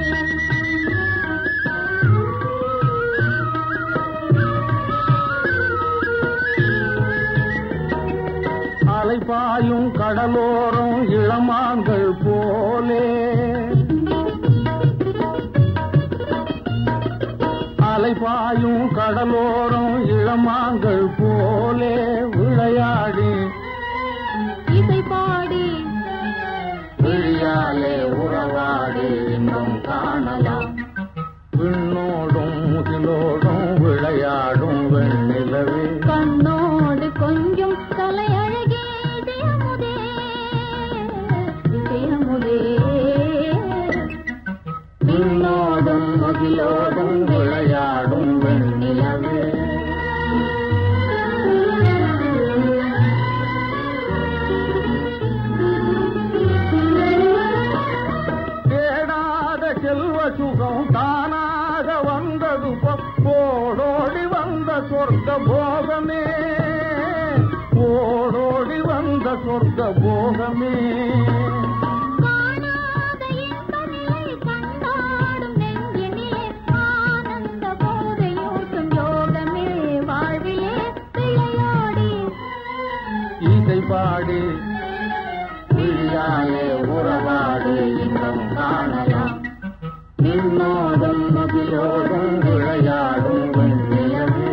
அலைபாயும் கடலோரம் இளமான்கள் போலே அலைபாயும் கடலோரம் இளமான்கள் போலே விளையாடி இசை பாடி விழியாலே உறவாடி இன்பம் காணலாம் விண்ணோடும் முகிலோடும் விளையாடும் வெண்ணிலவே கண்ணோடு கொஞ்சம் தலையழகே ஜெயமுதே ஜெயமுதே விண்ணோடும் முகிலோடும் விளையாடும் வெண்ணிலவே தேடாத செல்வ சுகம் தானாக வந்தது போ- ஓடோடி வந்த சொர்க்க போகமே ஓடோடி வந்த சொர்க்க போகமே காணாத இன்பநிலை கண்டாடும் நெஞ்சினிலே ஆனந்த போதையூட்டும் யோகமே வாழ்விலே விளையாடி இசை பாடி விழியாலே உறவாடி இன்பம் காணலாம் நின்னோடும் மகிழோடும் விளையாடும் வெண்ணிலவே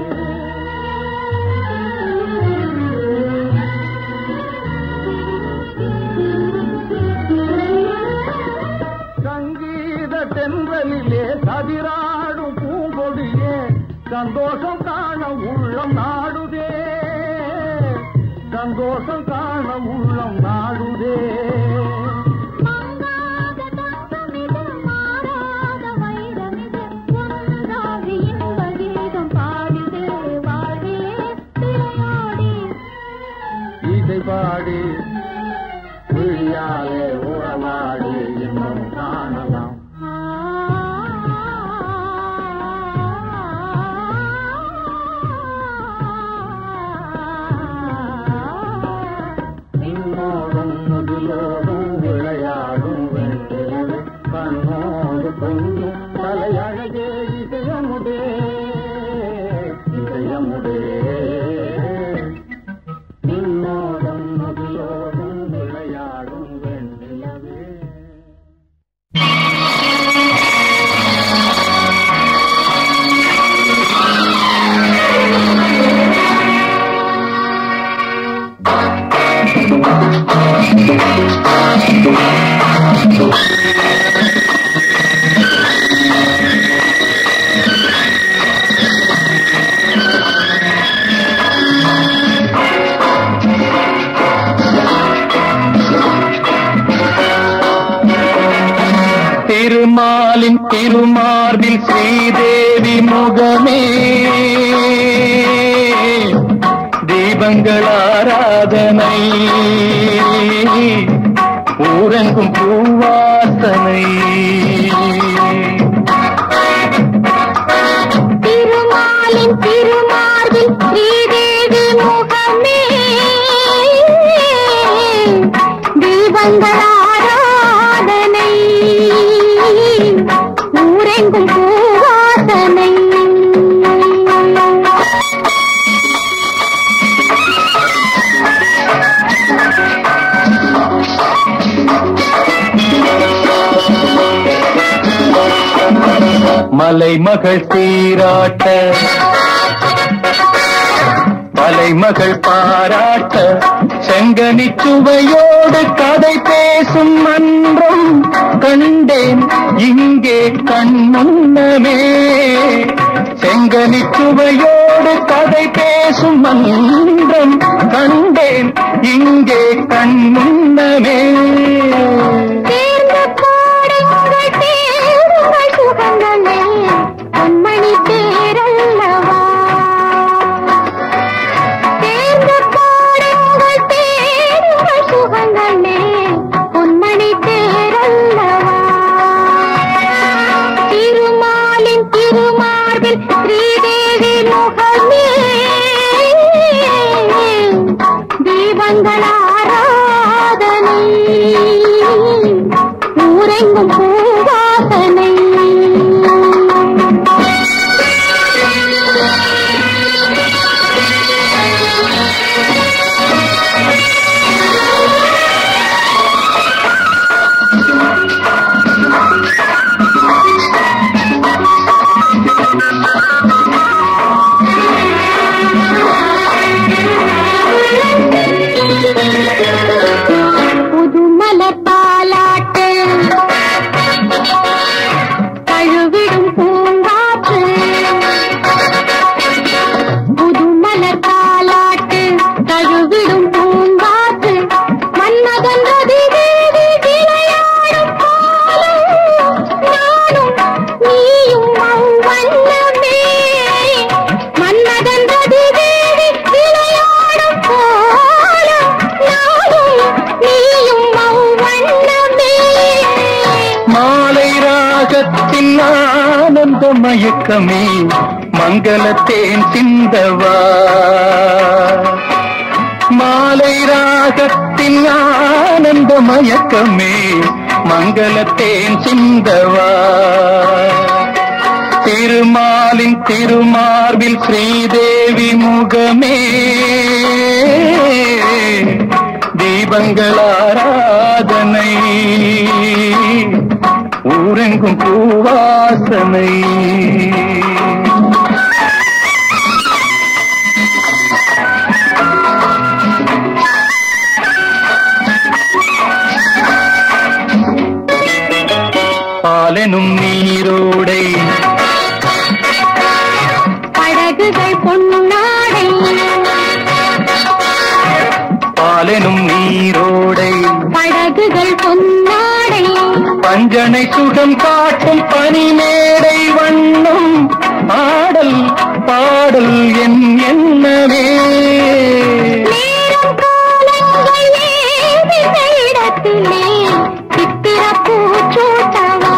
சங்கீத தென்றலிலே கதிராடும் பூங்கொடியே சந்தோஷம் காண உள்ளம் நாடுதே சந்தோஷம் காண உள்ளம் நாடுதே மங்காத தங்கமிது மாறாத வைரமிது ஒன்றாகி இன்ப கீதம் பாடிது வாழ்விலே விளையாடி இசை பாடி விழியாலே உறவாடி இன்பம் காணலாம் நின்னோடும் முதிலோடும் விளையாடும் வெண்ணிலவே கண்ணோடு கொஞ்சம் தலையழகே இதயமுடே இதயமுடே நின்னோடும் முதிலோடும் விளையாடும் வெண்ணிலவே திருமாலின் திருமார்பில் ஸ்ரீதேவி முகமே தீபங்கள் ஆராதனை ஊரெங்கும் பூவாசனை திருமாலின் திருமார்பில் ஸ்ரீதேவி முகமே தீபங்கள் ஆராதனை ஊரெங்கும் பூவாசனை மலைமகள் சீராட்ட தலைமகள் பாராட்ட செங்கனி சுவையோடு கதை பேசும் மன்றம் கண்டேன் இங்கே கண் முன்னமே செங்கனி சுவையோடு கதை பேசும் மன்றம் கண்டேன் இங்கே கண் முன்னமே தேர்ந்து பாடுங்கள் தேடுங்கள் சுகங்களே பொன்மணி தேரல்லவா தேர்ந்து பாடுங்கள் தேடுங்கள் சுகங்களே பொன்மணி தேரல்லவா திருமாலின் திருமார்பில் ஸ்ரீதேவி முகமே தீபங்கள் ஆராதனை ஊரெங்கும் பூவாசனை புதுமலர் தாலாட்டு தழுவிடும் பூங்காற்று புதுமலர் தாலாட்டு தழுவிடும் பூங்காற்று மன்னகன் ரதி தேவி விளையாடும் காலம் நானும் நீயும் அவ்வண்ணமே மன்னகன் ரதி தேவி விளையாடும் காலம் நானும் நீயும் அவ்வண்ணமே மாலை ராகத்தின் ஆனந்த மயக்கமே மங்களத்தேன் சிந்தவா மாலை ராகத்தின் ஆனந்த மயக்கமே மங்களத்தேன் சிந்தவா திருமாலின் திருமார்பில் ஸ்ரீதேவி முகமே தீபங்கள் ஆராதனை ஊரெங்கும் பூவாசனை பாலெனும் நீரோடை படகுகள் பொன்னாடை பாலெனும் நீரோடை படகுகள் பொன்னாடை பஞ்சனை சுகம் காட்டும் பனிமேடை வண்ணம் ஆடல் பாடல் என் எண்ணமே நேரம் காலங்கள் ஏவின இடத்திலே சித்திர பூச்சூட்டவா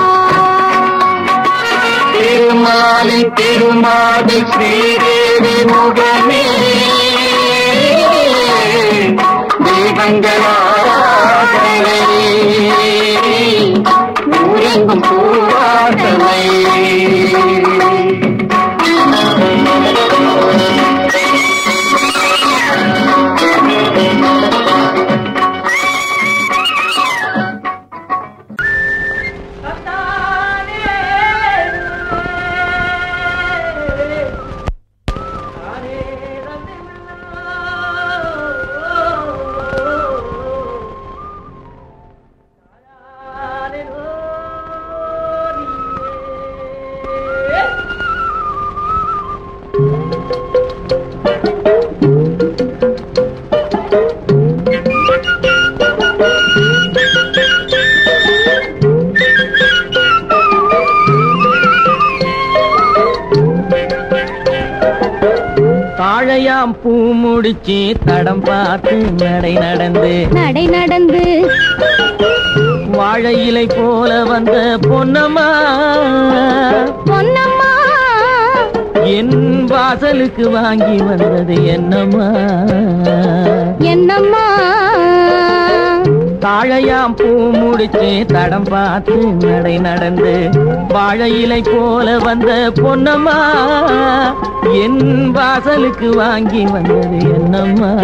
திருமாலி திருமாதி ஸ்ரீதேவி முகமே தீபங்களாராதனை ஊரெங்கும் பூவாசனை தாழையாம் பூ முடிச்சு தடம் பார்த்து நடை நடந்து நடை நடந்து வாழை இலை போல வந்த பொன்னம்மா பொன்னம்மா என் வாசலுக்கு வாங்கி வந்தது என்னம்மா என்னம்மா தாழையாம் பூ முடிச்சு தடம் பார்த்து நடை நடந்து வாழை இலை போல வந்த பொன்னம்மா என் வாசலுக்கு வாங்கி வந்தது என்னம்மா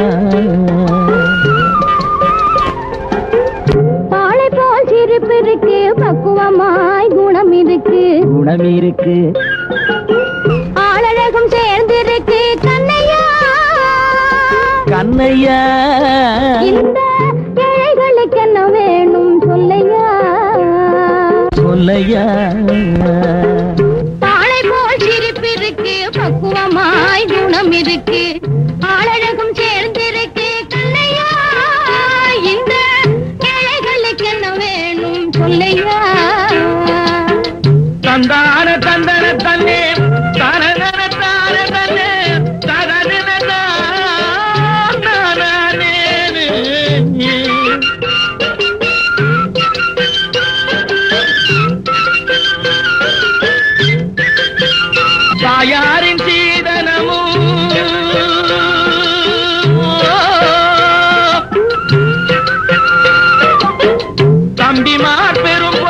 பாலை போல் சிரிப்பு இருக்கு பக்குவமாய் குணம் இருக்கு குணம் இருக்கு ஆளழகும் சேர்ந்திருக்கு கண்ணையா என்னையா இந்த ஏழைகளுக்கு என்ன வேணும் சொல்லையா சொல்லையா தாளை போல் சிரிப்பு இருக்கு பக்குவமாய் குணம் இருக்கு ஆளழகும் சேர்ந்திருக்கு கண்ணையா இந்த ஏழைகளுக்கு என்ன வேணும் சொல்லையா தந்தான தந்தன தன்னே தனதன தான தன்னே தனதன தானே தாயாரின் சீதனமும் தம்பிமார் பெரும்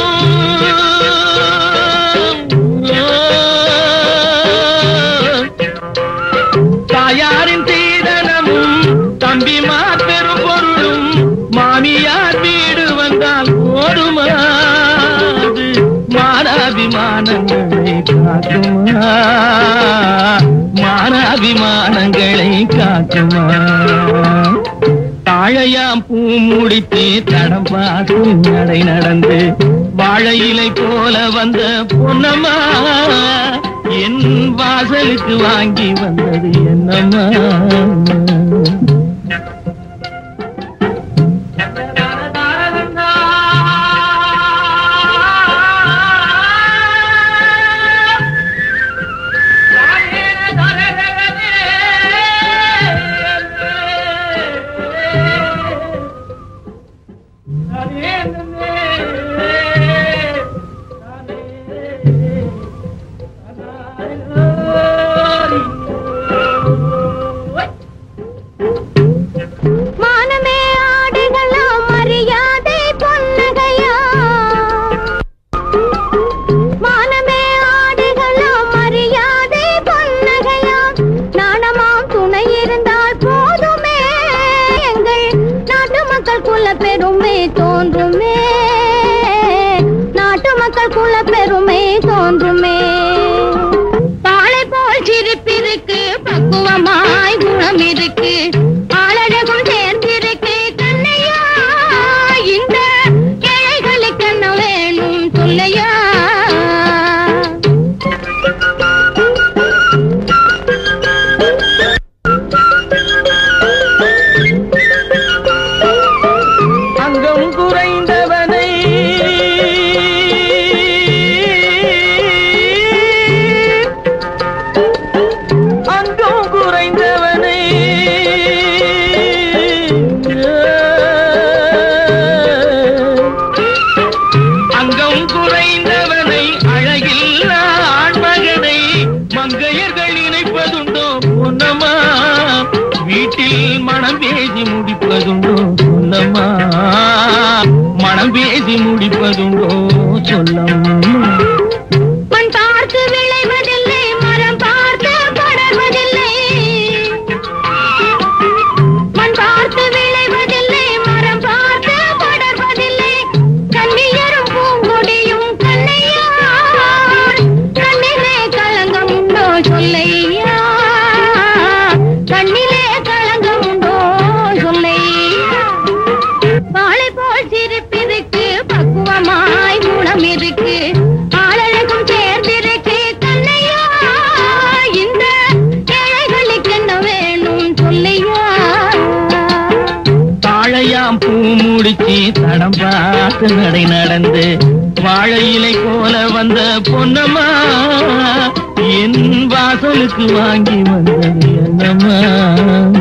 பொருளும் தாயாரின் சீதனமும் தம்பிமார் பெரும் பொருளும் மாமியார் வீடு வந்தால் ஓடுமாது மானாபிமானங்களை காக்குமா மானாபிமானங்களை காக்குமா தாழையாம் பூ முடித்து தடம் பார்த்து நடை நடந்து வாழை இலை போல வந்த பொன்னம்மா என் வாசலுக்கு வாங்கி வந்தது என்னம்மா மானமே ஆடுகளா மரியாதை பொன்னகையா மானமே ஆடுகளா மரியாதை பொன்னகையா நாணமாம் துணை இருந்தால் போதுமே எங்கள் நாட்டு மக்கள் குல பெருமை தோன்றுமே நாட்டு மக்கள் குல பெருமை தோன்றுமே பாலை போல் சிரிப்பிருக்கு பக்குவமாய் குணம் இருக்கு ஆளழகும் சேர்ந்திருக்கு கண்ணையா இந்த ஏழைகளுக்கு என்ன வேணும் சொல்லையா அங்கம் குறைந்தவனை அங்கம் குறைந்தவனை அங்கம் குறைந்தவனை அழகில் ஆண்மகனை மங்கையர்கள் நினைப்பதுண்டோ பொன்னம்மா வீட்டில் மனம் பேசி முடிப்பதுண்டோ சொல்லம்மா மனம் பேசி முடிப்பதுண்டோ சொல்லம்மா மண் பார்த்து விளைவதில்லை மரம் பார்த்து படர்வதில்லை மண் பார்த்து விளைவதில்லை மரம் பார்த்து படர்வதில்லை கண்ணியரும் பூங்கொடியும் கண்ணையார் கண்ணிலே களங்கம் உண்டோ சொல்லையா கண்ணிலே களங்கம் உண்டோ சொல்லையா வாழை போல் சிரிப்பிருக்கு பக்குவமாய் குணம் இருக்கு ஆளழகும் சேர்ந்திருக்கு கண்ணையா இந்த ஏழைகளுக்கு என்ன வேணும் சொல்லையா தாழையாம் பூ முடிச்சு தடம் பார்த்து நடை நடந்து வாழை இலை போல வந்த பொன்னம்மா என் வாசலுக்கு வாங்கி வந்தது என்னம்மா